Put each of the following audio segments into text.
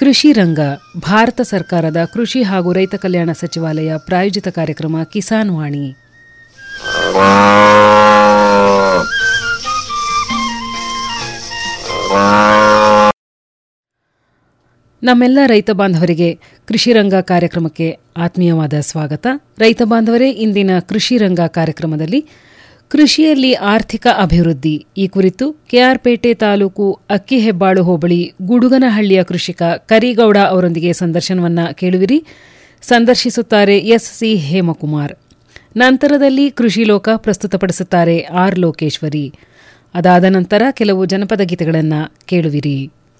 ಕೃಷಿ ರಂಗ ಭಾರತ ಸರ್ಕಾರದ ಕೃಷಿ ಹಾಗೂ ರೈತ ಕಲ್ಯಾಣ ಸಚಿವಾಲಯ ಪ್ರಾಯೋಜಿತ ಕಾರ್ಯಕ್ರಮ ಕಿಸಾನ್ ವಾಣಿ ನಮ್ಮೆಲ್ಲ ರೈತ ಬಾಂಧವರಿಗೆ ಕೃಷಿ ರಂಗ ಕಾರ್ಯಕ್ರಮಕ್ಕೆ ಆತ್ಮೀಯವಾದ ಸ್ವಾಗತ ರೈತ ಬಾಂಧವರೇ ಇಂದಿನ ಕೃಷಿ ರಂಗ ಕಾರ್ಯಕ್ರಮದಲ್ಲಿ ಕೃಷಿಯಲ್ಲಿ ಆರ್ಥಿಕ ಅಭಿವೃದ್ಧಿ ಈ ಕುರಿತು ಕೆಆರ್ಪೇಟೆ ತಾಲೂಕು ಅಕ್ಕಿಹೆಬ್ಬಾಳು ಹೋಬಳಿ ಗುಡುಗನಹಳ್ಳಿಯ ಕೃಷಿಕ ಕರಿಗೌಡ ಅವರೊಂದಿಗೆ ಸಂದರ್ಶನವನ್ನ ಕೇಳುವಿರಿ ಸಂದರ್ಶಿಸುತ್ತಾರೆ ಎಸ್ಸಿ ಹೇಮಕುಮಾರ್ ನಂತರದಲ್ಲಿ ಕೃಷಿ ಲೋಕ ಪ್ರಸ್ತುತಪಡಿಸುತ್ತಾರೆ ಆರ್ ಲೋಕೇಶ್ವರಿ ಅದಾದ ನಂತರ ಕೆಲವು ಜನಪದ ಗೀತೆಗಳನ್ನು ಕೇಳುವಿರಿ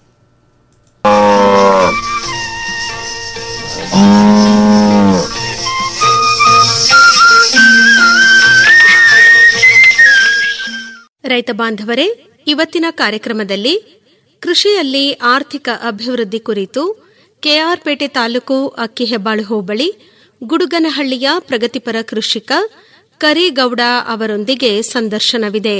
ರೈತ ಬಾಂಧವರೇ ಇವತ್ತಿನ ಕಾರ್ಯಕ್ರಮದಲ್ಲಿ ಕೃಷಿಯಲ್ಲಿ ಆರ್ಥಿಕ ಅಭಿವೃದ್ಧಿ ಕುರಿತು ಕೆಆರ್ಪೇಟೆ ತಾಲೂಕು ಅಕ್ಕಿಹೆಬ್ಬಾಳು ಹೋಬಳಿ ಗುಡುಗನಹಳ್ಳಿಯ ಪ್ರಗತಿಪರ ಕೃಷಿಕ ಕರಿಗೌಡ ಅವರೊಂದಿಗೆ ಸಂದರ್ಶನವಿದೆ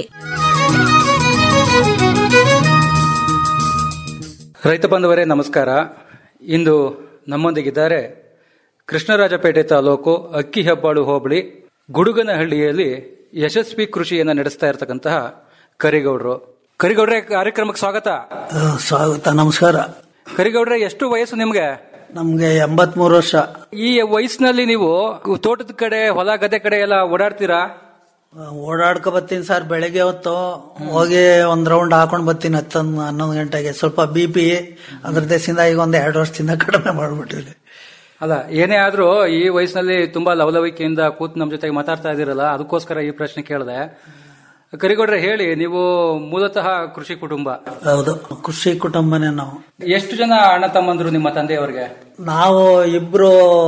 ರೈತ ಬಾಂಧವರೇ ನಮಸ್ಕಾರ ಇಂದು ನಮ್ಮೊಂದಿಗಿದ್ದಾರೆ ಕೃಷ್ಣರಾಜಪೇಟೆ ತಾಲೂಕು ಅಕ್ಕಿ ಹೆಬ್ಬಾಳು ಹೋಬಳಿ ಗುಡುಗನಹಳ್ಳಿಯಲ್ಲಿ ಯಶಸ್ವಿ ಕೃಷಿಯನ್ನು ನಡೆಸ್ತಾ ಇರತಕ್ಕಂತಹ ಕರಿಗೌಡರು ಕರಿಗೌಡ್ರೆ ಕಾರ್ಯಕ್ರಮಕ್ಕೆ ಸ್ವಾಗತ ಆ, ಸ್ವಾಗತ ನಮಸ್ಕಾರ ಕರಿಗೌಡ್ರೆ ಎಷ್ಟು ವಯಸ್ಸು ನಿಮ್ಗೆ ನಮ್ಗೆ ಎಂಬತ್ಮೂರು ವರ್ಷ ಈ ವಯಸ್ಸಿನಲ್ಲಿ ನೀವು ತೋಟದ ಕಡೆ ಹೊಲ ಗದ್ದೆ ಕಡೆ ಎಲ್ಲ ಓಡಾಡ್ತೀರಾ ಆ, ಓಡಾಡ್ಕೊ ಬರ್ತೀನಿ ಸರ್ ಬೆಳಗ್ಗೆ ಹೊತ್ತು ಹೋಗಿ ಒಂದ್ ರೌಂಡ್ ಹಾಕೊಂಡ್ ಬರ್ತೀನಿ ಹತ್ತೊಂದು ಹನ್ನೊಂದು ಗಂಟೆಗೆ ಸ್ವಲ್ಪ ಬಿ ಪಿ ಅದ್ರ ದೇಶದಿಂದ ಈಗ ಒಂದ್ ಎರಡು ವರ್ಷದಿಂದ ಕಡಿಮೆ ಮಾಡ್ಬಿಟ್ಟಿವಿ ಅಲ್ಲ ಏನೇ ಆದ್ರೂ ಈ ವಯಸ್ಸಿನಲ್ಲಿ ತುಂಬಾ ಲವಲವಿಕೆಯಿಂದ ಕೂತ್ ನಮ್ಮ ಜೊತೆಗೆ ಮಾತಾಡ್ತಾ ಇದ್ದೀರಲ್ಲ ಅದಕ್ಕೋಸ್ಕರ ಈ ಪ್ರಶ್ನೆ ಕೇಳಿದೆ ಕರಿಗೌಡ್ರೆ ಹೇಳಿ ನೀವು ಮೂಲತಃ ಕೃಷಿ ಕುಟುಂಬ ಹೌದು ಕೃಷಿ ಕುಟುಂಬನೇ ನಾವು ಎಷ್ಟು ಜನ ಅಣ್ಣ ತಮ್ಮಂದ್ರು ನಿಮ್ಮ ತಂದೆಯವರಿಗೆ ನಾವು ಇಬ್ರು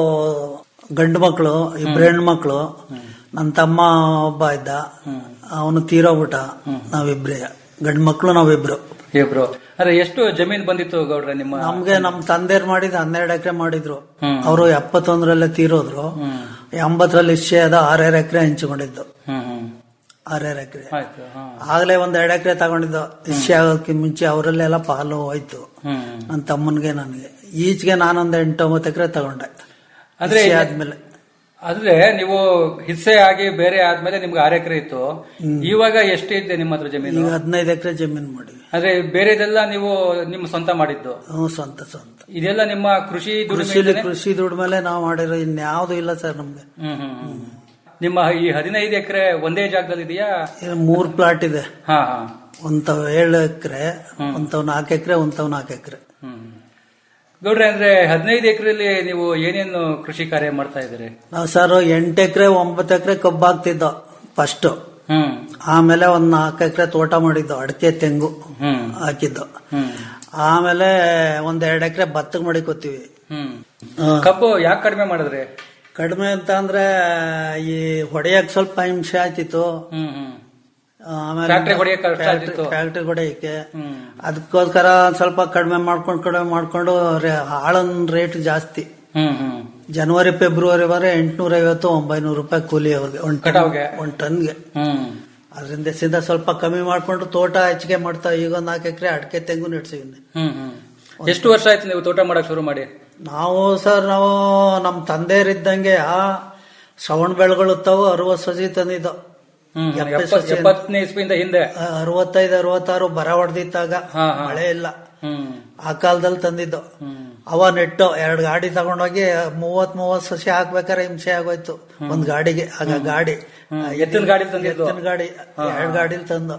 ಗಂಡು ಮಕ್ಕಳು ಇಬ್ರು ಹೆಣ್ಮಕ್ಳು ನನ್ನ ತಮ್ಮ ಒಬ್ಬ ಇದ್ದ ಅವನು ತೀರೋಗ್ಬಿಟ್ಟ ನಾವಿಬ್ರೇ ಗಂಡು ಮಕ್ಳು ನಾವಿಬ್ರು ಇಬ್ರು ಅಂದ್ರೆ ಎಷ್ಟು ಜಮೀನ್ ಬಂದಿತ್ತು ಗೌಡ್ರೆ ನಿಮ್ಮ ನಮ್ಗೆ ನಮ್ ತಂದೆಯರ್ ಮಾಡಿದ ಹನ್ನೆರಡು ಎಕರೆ ಮಾಡಿದ್ರು ಹ್ಮ್. ಅವರು ಎಪ್ಪತ್ತೊಂದರಲ್ಲೇ ತೀರೋದ್ರು ಎಂಬತ್ತರಲ್ಲಿ ಇಷ್ಟೇ ಅದ ಆರೇಳು ಎಕರೆ ಹಂಚಿಕೊಂಡಿದ್ದು ಹ್ಮ್ ಹ್ಮ್ ಆರೇಳು ಎಕರೆ ಆಯ್ತು ಹಾ. ಆಗ್ಲೇ ಒಂದ್ ಎರಡು ಎಕರೆ ತಗೊಂಡಿದ್ದು ಇಷ್ಟೇ ಆಗೋದಕ್ಕೆ ಮುಂಚೆ ಅವರಲ್ಲೆಲ್ಲ ಪಾಲು ಹೋಯ್ತು ಹ್ಮ್ ನನ್ನ ತಮ್ಮನ್ಗೆ ನನಗೆ ಈಚೆಗೆ ನಾನೊಂದ್ ಎಂಟು ಒಂಬತ್ತು ಎಕರೆ ತಗೊಂಡೆ ಅಂದ್ರೆ ಇಷ್ಟೇ ಆದ್ಮೇಲೆ ಅಂದ್ರೆ ನೀವು ಹಿಸ್ಸೆ ಆಗಿ ಬೇರೆ ಆದ್ಮೇಲೆ ನಿಮ್ಗೆ ಆರು ಎಕರೆ ಇತ್ತು ಇವಾಗ ಎಷ್ಟು ಇದೆ ನಿಮ್ಮ ಹತ್ರ ಜಮೀನು ಈಗ ಹದಿನೈದು ಎಕರೆ ಜಮೀನು ಮಾಡಿವಿ ಅಂದ್ರೆ ಬೇರೆದೆಲ್ಲ ನೀವು ನಿಮ್ಮ ಸ್ವಂತ ಮಾಡಿದ್ದು ಹ್ಞೂ ಸ್ವಂತ ಸ್ವಂತ ಇದೆಲ್ಲ ನಿಮ್ಮ ಕೃಷಿ ಕೃಷಿಲಿ ದುಡಿಮೆ ಕೃಷಿ ದುಡ್ಡ ಮೇಲೆ ನಾವು ಮಾಡಿರೋ ಇನ್ಯಾವುದು ಇಲ್ಲ ಸರ್ ನಮ್ಗೆ ಹ್ಮ್ ಹ್ಮ್ ಹ್ಮ್. ನಿಮ್ಮ ಈ ಹದಿನೈದು ಎಕರೆ ಒಂದೇ ಜಾಗದಲ್ಲಿ ಇದೆಯಾ ಇದು ಮೂರ್ ಪ್ಲಾಟ್ ಇದೆ ಹಾ ಹಾ ಒಂತವ್ ಏಳು ಎಕರೆ ಒಂತವ್ ನಾಲ್ಕು ಎಕರೆ ಒಂತವ್ ನಾಲ್ಕು ಎಕರೆ ಹ್ಮ್ ಗೌಡ್ರೆ ಅಂದ್ರೆ ಹದಿನೈದು ಎಕರೆಯಲ್ಲಿ ನೀವು ಏನೇನು ಕೃಷಿ ಕಾರ್ಯ ಮಾಡ್ತಾ ಇದ್ದೀರಿ ನಾವು ಸರ್ ಎಂಟು ಎಕರೆ ಒಂಬತ್ತು ಎಕರೆ ಕಬ್ಬು ಹಾಕ್ತಿದ್ದೋ ಫಸ್ಟ್ ಹ್ಮ್ ಆಮೇಲೆ ಒಂದ್ ನಾಲ್ಕು ಎಕರೆ ತೋಟ ಮಾಡಿದ್ದು ಅಡಿಕೆ ತೆಂಗು ಹ್ಮ್ ಹಾಕಿದ್ದು ಹ್ಮ್ ಆಮೇಲೆ ಒಂದ್ ಎರಡು ಎಕರೆ ಭತ್ತಕ್ಕೆ ಮಡಿಕೋತೀವಿ ಹ್ಮ್ ಆ, ಕಬ್ಬು ಯಾಕೆ ಕಡಿಮೆ ಮಾಡಿದ್ರಿ ಕಡಿಮೆ ಅಂತ ಅಂದ್ರೆ ಈ ಹೊಡೆಯಕ್ ಸ್ವಲ್ಪ ಹಿಂಸೆ ಆಯ್ತಿತ್ತು ಹ್ಮ್ ಹ್ಮ್ ಆಮೇಲೆ Factory ಹೊಡ್ಯಕ್ ಕಷ್ಟ ಆಗ್ತಿತ್ತು. ಫ್ಯಾಕ್ಟ್ರಿ ಹೊಡೆಯಕ್ಕೆ ಹ್ಮ್ ಅದಕ್ಕೋಸ್ಕರ ಒಂದ್ ಸ್ವಲ್ಪ ಕಡಿಮೆ ಮಾಡ್ಕೊಂಡು ಕಡಿಮೆ ಮಾಡ್ಕೊಂಡು ರೇ- ಆಳನ್ ರೇಟ್ ಜಾಸ್ತಿ ಹ್ಮ್ ಹ್ಮ್ ಜನವರಿ ಫೆಬ್ರವರಿ ವರೆ ಎಂಟ್ನೂರ ಐವತ್ತು ಒಂಬೈನೂರು ರೂಪಾಯಿ ಕೂಲಿ ಅವ್ರಿಗೆ ಒಂದ್ ಟನ್ ಕಟಾವ್ಗೆ? ಒಂದ್ ಟನ್ಗೆ ಹ್ಮ್ ಅದರಿಂದ ಸಿದ್ಧ ಸ್ವಲ್ಪ ಕಮ್ಮಿ ಮಾಡ್ಕೊಂಡು ತೋಟ ಹೆಚ್ಚಿಗೆ ಮಾಡ್ತಾ ಈಗ ಒಂದ್ ನಾಲ್ಕು ಎಕರೆ ಅಡಿಕೆ ತೆಂಗು ನೆಡ್ಸಿವಿ ಹ್ಮ್ ಹ್ಮ್ ಎಷ್ಟು ವರ್ಷ ಆಯ್ತು ನೀವು ತೋಟ ಮಾಡಕ್ ಶುರು ಮಾಡಿ ನಾವು ಸರ್ ನಾವು ನಮ್ ತಂದೆಯರಿದ್ದಂಗೆ ಆ ಶ್ರವಣ ಬೆಳೆಗಳು ತಾವು ಅರವತ್ ಸಸಿ ತಂದಿದ್ದು ಹ್ಮ್ ಎಪ್ಪತ್ತು ಎಪ್ಪತ್- ಸಸಿ ಎಪ್ಪತ್ತನೇ ಇಸ್ವಿಯಿಂದ ಹಿಂದೆ ಆ, ಅರವತ್ತೈದು ಅರವತ್ತಾರು ಬರ ಹೊಡೆದಿತ್ತಾಗ ಹಾ, ಹಾ. ಮಳೆ ಇಲ್ಲ ಹ್ಮ್ ಆ ಕಾಲದಲ್ಲಿ ತಂದಿದ್ದು ಹ್ಮ್ ಅವ ನೆಟ್ಟು ಎರಡು ಗಾಡಿ ತಗೊಂಡೋಗಿ ಮೂವತ್ ಮೂವತ್ ಸಸಿ ಹಾಕ್ಬೇಕಾರೆ ಹಿಂಸೆ ಆಗೋಯ್ತು ಒಂದ್ ಗಾಡಿಗೆ ಆಗ ಗಾಡಿ ಹ್ಮ್. ಎತ್ತಿನ ಗಾಡಿ ತಂದಿದ್ದು? ಎತ್ತಿನ ಗಾಡಿ ಎರಡ್ ಗಾಡಿಲಿ ತಂದು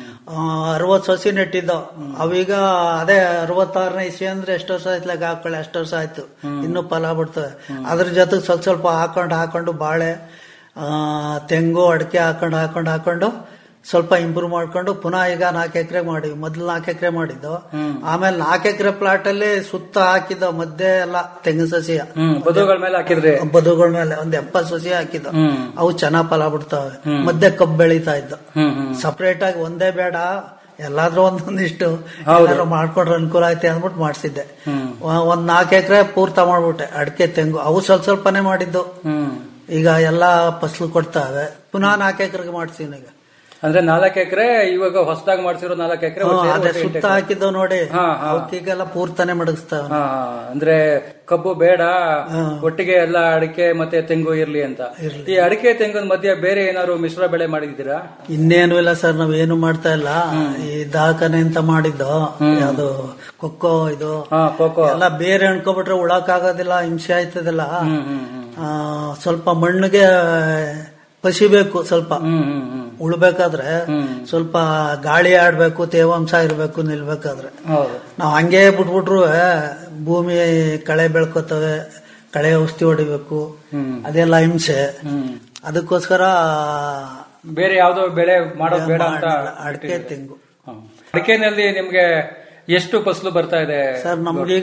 ಅರವತ್ ಸಸಿ ನೆಟ್ಟಿದ್ದು ಅವೀಗ ಅದೇ ಅರವತ್ತಾರನೇ ಇಸ್ವಿ ಅಂದ್ರೆ ಎಷ್ಟು ವರ್ಷ ಆಯ್ತು ಲೆಕ್ಕ ಹಾಕೊಳ್ಳಿ ಅಷ್ಟು ವರ್ಷ ಆಯ್ತು ಇನ್ನೂ ಫಲ ಬಿಡ್ತವೆ ಅದ್ರ ಜೊತೆಗೆ ಸ್ವಲ್ಪ ಸ್ವಲ್ಪ ಹಾಕೊಂಡು ಹಾಕೊಂಡು ಬಾಳೆ ಆ, ತೆಂಗು ಅಡಿಕೆ ಹಾಕೊಂಡು ಹಾಕೊಂಡು ಹಾಕೊಂಡು ಸ್ವಲ್ಪ ಇಂಪ್ರೂವ್ ಮಾಡ್ಕೊಂಡು ಪುನಃ ಈಗ ನಾಲ್ಕು ಎಕರೆ ಮಾಡಿವಿ ಮೊದ್ಲು ನಾಲ್ಕು ಎಕರೆ ಮಾಡಿದ್ದು ಆಮೇಲೆ ನಾಲ್ಕು ಎಕರೆ ಪ್ಲಾಟ್ ಅಲ್ಲಿ ಸುತ್ತ ಹಾಕಿದ್ದು ಮಧ್ಯೆ ಎಲ್ಲ ತೆಂಗಿನ ಸಸಿಯ ಹ್ಮ್ ಬದುಗಳ ಮೇಲೆ ಹಾಕಿದ್ರಿ ಬದುಗಳ ಮೇಲೆ ಒಂದ್ ಎಪ್ಪತ್ತು ಸಸಿ ಹಾಕಿದ್ದು ಹ್ಮ್ ಅವು ಚೆನ್ನಾಗ್ ಫಲ ಬಿಡ್ತಾವೆ ಮಧ್ಯೆ ಕಬ್ಬು ಬೆಳೀತಾ ಇದ್ದು ಹ್ಮ್ ಹ್ಮ್ ಸಪರೇಟ್ ಆಗಿ ಒಂದೇ ಬೇಡ ಎಲ್ಲಾದ್ರೂ ಒಂದೊಂದಿಷ್ಟು ಏನಾದ್ರು ಮಾಡ್ಕೊಂಡ್ರೆ ಅನುಕೂಲ ಐತೆ ಅಂದ್ಬಿಟ್ಟು ಮಾಡಿಸಿದ್ದೆ ಹ್ಮ್ ಒಂದ್ ನಾಲ್ಕು ಎಕರೆ ಪೂರ್ತ ಮಾಡ್ಬಿಟ್ಟೆ ಅಡಿಕೆ ತೆಂಗು ಅವು ಸ್ವಲ್ಪ ಸ್ವಲ್ಪನೇ ಮಾಡಿದ್ದು ಹ್ಮ್ ಈಗ ಎಲ್ಲಾ ಫಸಲು ಕೊಡ್ತಾವೆ ಪುನಃ ನಾಲ್ಕು ಎಕರೆಗೆ ಮಾಡ್ತೀನಿ ಈಗ ಅಂದ್ರೆ ನಾಲ್ಕು ಎಕರೆ ಇವಾಗ ಹೊಸದಾಗಿ ಮಾಡ್ಸಿರೋ ನಾಲ್ಕು ಎಕರೆ ಹ್ಮ್, ಅದೇ ಸುತ್ತ ಹಾಕಿದ್ದು ನೋಡಿ ಹಾ, ಹಾ. ಅವಕ್ಕಿಗೆಲ್ಲ ಪೂರ್ತಾನೆ ಮಡಗಿಸ್ತಾವ ಹಾ ಅಂದ್ರೆ ಕಬ್ಬು ಬೇಡ ಒಟ್ಟಿಗೆ ಎಲ್ಲ ಅಡಿಕೆ ಮತ್ತೆ ತೆಂಗು ಇರ್ಲಿ ಅಂತ ಈ ಅಡಿಕೆ ತೆಂಗಿನ ಮಧ್ಯೆ ಬೇರೆ ಏನಾದ್ರು ಮಿಶ್ರ ಬೆಳೆ ಮಾಡಿದ್ದೀರಾ ಇನ್ನೇನು ಇಲ್ಲ ಸರ್ ನಾವ್ ಏನು ಮಾಡ್ತಾ ಇಲ್ಲ ಈ ದಾಖನೆ ಅಂತ ಮಾಡಿದ್ದು ಯಾವ್ದು ಕೊಕ್ಕೋ ಇದು ಹಾ ಕೋಕೋ ಎಲ್ಲ ಬೇರೆ ಅನ್ಕೊಬಿಟ್ರೆ ಉಳಕ್ ಆಗೋದಿಲ್ಲ ಹಿಂಸೆ ಆಯ್ತದಲ್ಲ ಹ್ಮ್ ಹ್ಮ್ ಹ್ಮ್ ಆ, ಸ್ವಲ್ಪ ಮಣ್ಣಿಗೆ ಪಸಿಬೇಕು ಸ್ವಲ್ಪ ಹ್ಮ್ ಹ್ಮ್ ಹ್ಮ್ ಉಳ್ಬೇಕಾದ್ರೆ ಸ್ವಲ್ಪ ಗಾಳಿ ಆಡ್ಬೇಕು ತೇವಾಂಶ ಇರ್ಬೇಕು ನಿಲ್ಬೇಕಾದ್ರೆ ಹೌದು ನಾವ್ ಹಂಗೆ ಬಿಟ್ಬಿಟ್ರು ಭೂಮಿ ಕಳೆ ಬೆಳ್ಕೊತವೆ ಕಳೆ ಔಷಧಿ ಹೊಡಿಬೇಕು ಹ್ಮ್ ಅದೆಲ್ಲ ಹಿಂಸೆ ಹ್ಮ್ ಅದಕ್ಕೋಸ್ಕರ ಬೇರೆ ಯಾವ್ದೋ ಬೆಳೆ ಮಾಡೋದು ಬೇಡ ಅಂತ ಅಡಿಕೆ ತೆಂಗು ಹ್ಮ್. ಅಡಿಕೆನಲ್ಲಿ ನಿಮ್ಗೆ ಎಷ್ಟು ಫಸಲು ಬರ್ತಾ ಇದೆ ಸರ್ ನಮ್ಗೀಗ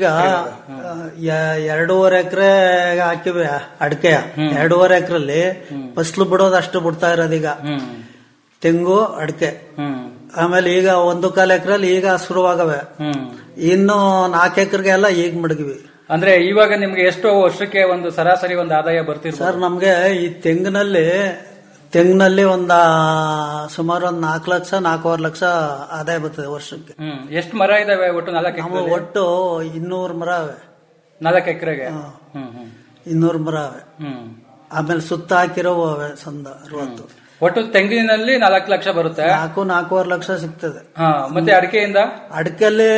ಎ- ಎರಡೂವರೆ ಎಕರೆ ಹಾಕಿವಿ ಅಡಿಕೆ ಎರಡೂವರೆ ಎಕರೆಲ್ಲಿ ಫಸ್ಲು ಬಿಡೋದು ಅಷ್ಟು ಬಿಡ್ತಾ ಇರೋದೀಗ ಹ್ಮ್ ತೆಂಗು ಅಡಿಕೆ ಹ್ಮ್ ಆಮೇಲೆ ಈಗ ಒಂದು ಕಾಲ ಎಕರೆಲ್ಲಿ ಈಗ ಶುರುವಾಗವೆ ಹ್ಮ್ ಇನ್ನು ನಾಲ್ಕು ಎಕರೆಗೆ ಎಲ್ಲ ಈಗ ಮಡಗಿವಿ ಅಂದ್ರೆ ಇವಾಗ ನಿಮ್ಗೆ ಎಷ್ಟು ವರ್ಷಕ್ಕೆ ಒಂದು ಸರಾಸರಿ ಒಂದು ಆದಾಯ ಬರ್ತಿರ್ಬೋದು ಸರ್ ನಮ್ಗೆ ಈ ತೆಂಗಿನಲ್ಲಿ ತೆಂಗಿನಲ್ಲಿ ಒಂದ ಸುಮಾರು ಒಂದ್ ನಾಲ್ಕು ಲಕ್ಷ ನಾಲ್ಕೂವರೆ ಲಕ್ಷ ಆದಾಯ ಬರ್ತದೆ ವರ್ಷಕ್ಕೆ ಹ್ಮ್ ಎಷ್ಟು ಮರ ಇದಾವೆ ಒಟ್ಟು ನಾಲ್ಕು ನಮ್ಮ ಎಕರೆ ಒಟ್ಟು ಇನ್ನೂರು ಮರ ಅವೆ ನಾಲ್ಕು ಎಕರೆಗೆ ಹ್ಮ್ ಹ್ಮ್ ಇನ್ನೂರು ಮರ ಅವೆ ಹ್ಮ್ ಆಮೇಲೆ ಸುತ್ತ ಹಾಕಿರೋ ಅವೆ ಸಂದ ಅರವತ್ತು ಒಟ್ಟು ತೆಂಗಿನಲ್ಲಿ ನಾಲ್ಕು ಲಕ್ಷ ಬರುತ್ತೆ ನಾಲ್ಕು ನಾಲ್ಕೂವರೆ ಲಕ್ಷ ಸಿಗ್ತದೆ ಹಾ ಮತ್ತೆ ಅಡಿಕೆಯಿಂದ ಅಡಿಕೆಯಲ್ಲಿ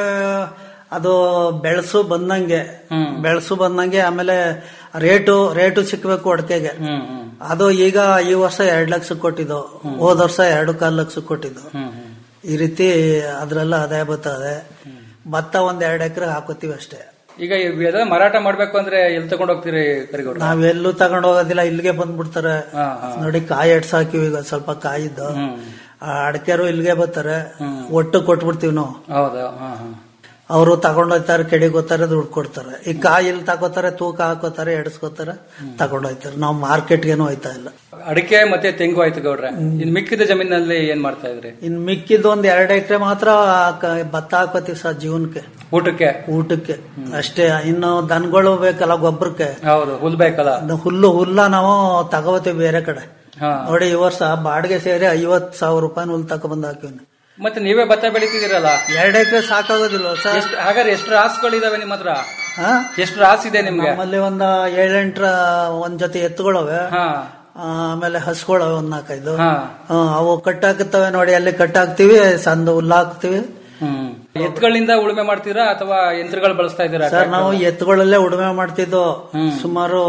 ಅದು ಬೆಳಸು ಬಂದಂಗೆ ಬೆಳಸು ಬಂದಂಗೆ ಆಮೇಲೆ ರೇಟು ರೇಟು ಸಿಕ್ಬೇಕು ಅಡಿಕೆಗೆ ಹ್ಮ್ ಹ್ಮ್ ಅದು ಈಗ ಈ ವರ್ಷ ಎರಡ್ ಲಕ್ಷ ಕೊಟ್ಟಿದ್ದು ಹೋದ ವರ್ಷ ಎರಡು ಕಾಲು ಲಕ್ಷ ಕೊಟ್ಟಿದ್ದು ಹ್ಮ್ ಹ್ಮ್ ಈ ರೀತಿ ಅದ್ರೆಲ್ಲ ಆದಾಯ ಬರ್ತದೆ ಭತ್ತ ಒಂದ್ ಎರಡ್ ಎಕರೆ ಹಾಕೋತೀವಿ ಅಷ್ಟೇ ಈಗ ಇವೆಲ್ಲ ಮಾರಾಟ ಮಾಡ್ಬೇಕು ಅಂದ್ರೆ ಎಲ್ಲಿ ತಗೊಂಡ್ ಹೋಗ್ತೀರಿ ಕರಿಗೌಡ ನಾವೆಲ್ಲೂ ತಗೊಂಡ್ ಹೋಗೋದಿಲ್ಲ ಇಲ್ಲಿಗೆ ಬಂದ್ಬಿಡ್ತಾರೆ ಹಾ ಹಾ ನೋಡಿ ಕಾಯಿ ಎಡ್ಸ್ ಹಾಕಿವಿ ಈಗ ಸ್ವಲ್ಪ ಕಾಯಿದ್ದು ಹ್ಮ್ ಅಡಕೆರು ಇಲ್ಲಿಗೆ ಬರ್ತಾರೆ ಒಟ್ಟು ಕೊಟ್ಬಿಡ್ತೀವಿ ನಾವು ಹೌದಾ ಹಾ ಹಾ ಅವರು ತಗೊಂಡೋಗ್ತಾರೆ ಕೆಡಿಗೋತಾರೆ ದುಡ್ಡು ಕೊಡ್ತಾರೆ ಈ ಕಾಯಿ ಇಲ್ಲಿ ತಗೋತಾರೆ ತೂಕ ಹಾಕೋತಾರೆ ಎಡ್ಸ್ಕೋತಾರೆ ತಗೊಂಡೋಗ್ತಾರೆ ನಾವು ಮಾರ್ಕೆಟ್ಗೇನು ಹೋಯ್ತಾ ಇಲ್ಲ ಅಡಿಕೆ ಮತ್ತೆ ತೆಂಗು ಆಯ್ತು ಗೌಡ್ರೆ ಇನ್ ಮಿಕ್ಕಿದ ಜಮೀನಲ್ಲಿ ಏನ್ ಮಾಡ್ತಾ ಇದ್ರಿ ಇನ್ ಮಿಕ್ಕಿದ್ದು ಒಂದ್ ಎರಡ್ ಎಕರೆ ಮಾತ್ರ ಕ- ಭತ್ತ ಹಾಕೋತೀವಿ ಸರ್ ಜೀವನಕ್ಕೆ ಊಟಕ್ಕೆ ಊಟಕ್ಕೆ ಅಷ್ಟೇ ಇನ್ನು ದನಗಳು ಬೇಕಲ್ಲ ಗೊಬ್ಬರಕ್ಕೆ ಹೌದು ಹುಲ್ ಬೇಕಲ್ಲ ಹುಲ್ಲು ಹುಲ್ಲ ನಾವು ತಗೋತೀವಿ ಬೇರೆ ಕಡೆ ಹಾ ನೋಡಿ ಈ ವರ್ಷ ಬಾಡಿಗೆ ಸೇರಿ ಐವತ್ ಸಾವಿರ ರೂಪಾಯಿ ಹುಲ್ ತಗೊಬಂದ್ ಹಾಕಿವ್ನಿ ಮತ್ತೆ ನೀವೇ ಭತ್ತ ಬೆಳಿತಿದ್ದೀರಲ್ಲ ಎರಡ್ ಎಕರೆ ಸಾಕಾಗೋದಿಲ್ಲ ಸರ್ ಎಷ್ಟು ಹಾಗಾದ್ರೆ ಎಷ್ಟು ರಾಸುಗಳಿದಾವೆ ನಿಮ್ಮ ಹತ್ರ ಹಾ? ಎಷ್ಟು ರಾಸ್ ಇದೆ ನಿಮ್ಗೆ ನಮ್ಮಲ್ಲಿ ಒಂದ್ ಏಳೆಂಟ್ರ ಒಂದ್ ಜೊತೆ ಎತ್ತುಗಳವೆ ಹಾ ಆಮೇಲೆ ಹಸುಗಳವೆ ಒಂದ್ ನಾಲ್ಕೈದು ಹಾ ಆ, ಅವು ಕಟ್ಟಾಕುತ್ತವೆ ನೋಡಿ ಅಲ್ಲಿ ಕಟ್ಟಾಕ್ತಿವಿ ಸಂದ ಹುಲ್ಲು ಹಾಕ್ತಿವಿ ಹ್ಮ್ ಎತ್ತುಗಳಿಂದ ಉಳುಮೆ ಮಾಡ್ತೀರಾ ಅಥವಾ ಯಂತ್ರಗಳು ಬಳಸ್ತಾ ಇದ್ದೀರಾ ಸರ್ ನಾವು ಎತ್ತುಗಳಲ್ಲೇ ಉಳುಮೆ ಮಾಡ್ತಿದ್ದು ಸುಮಾರು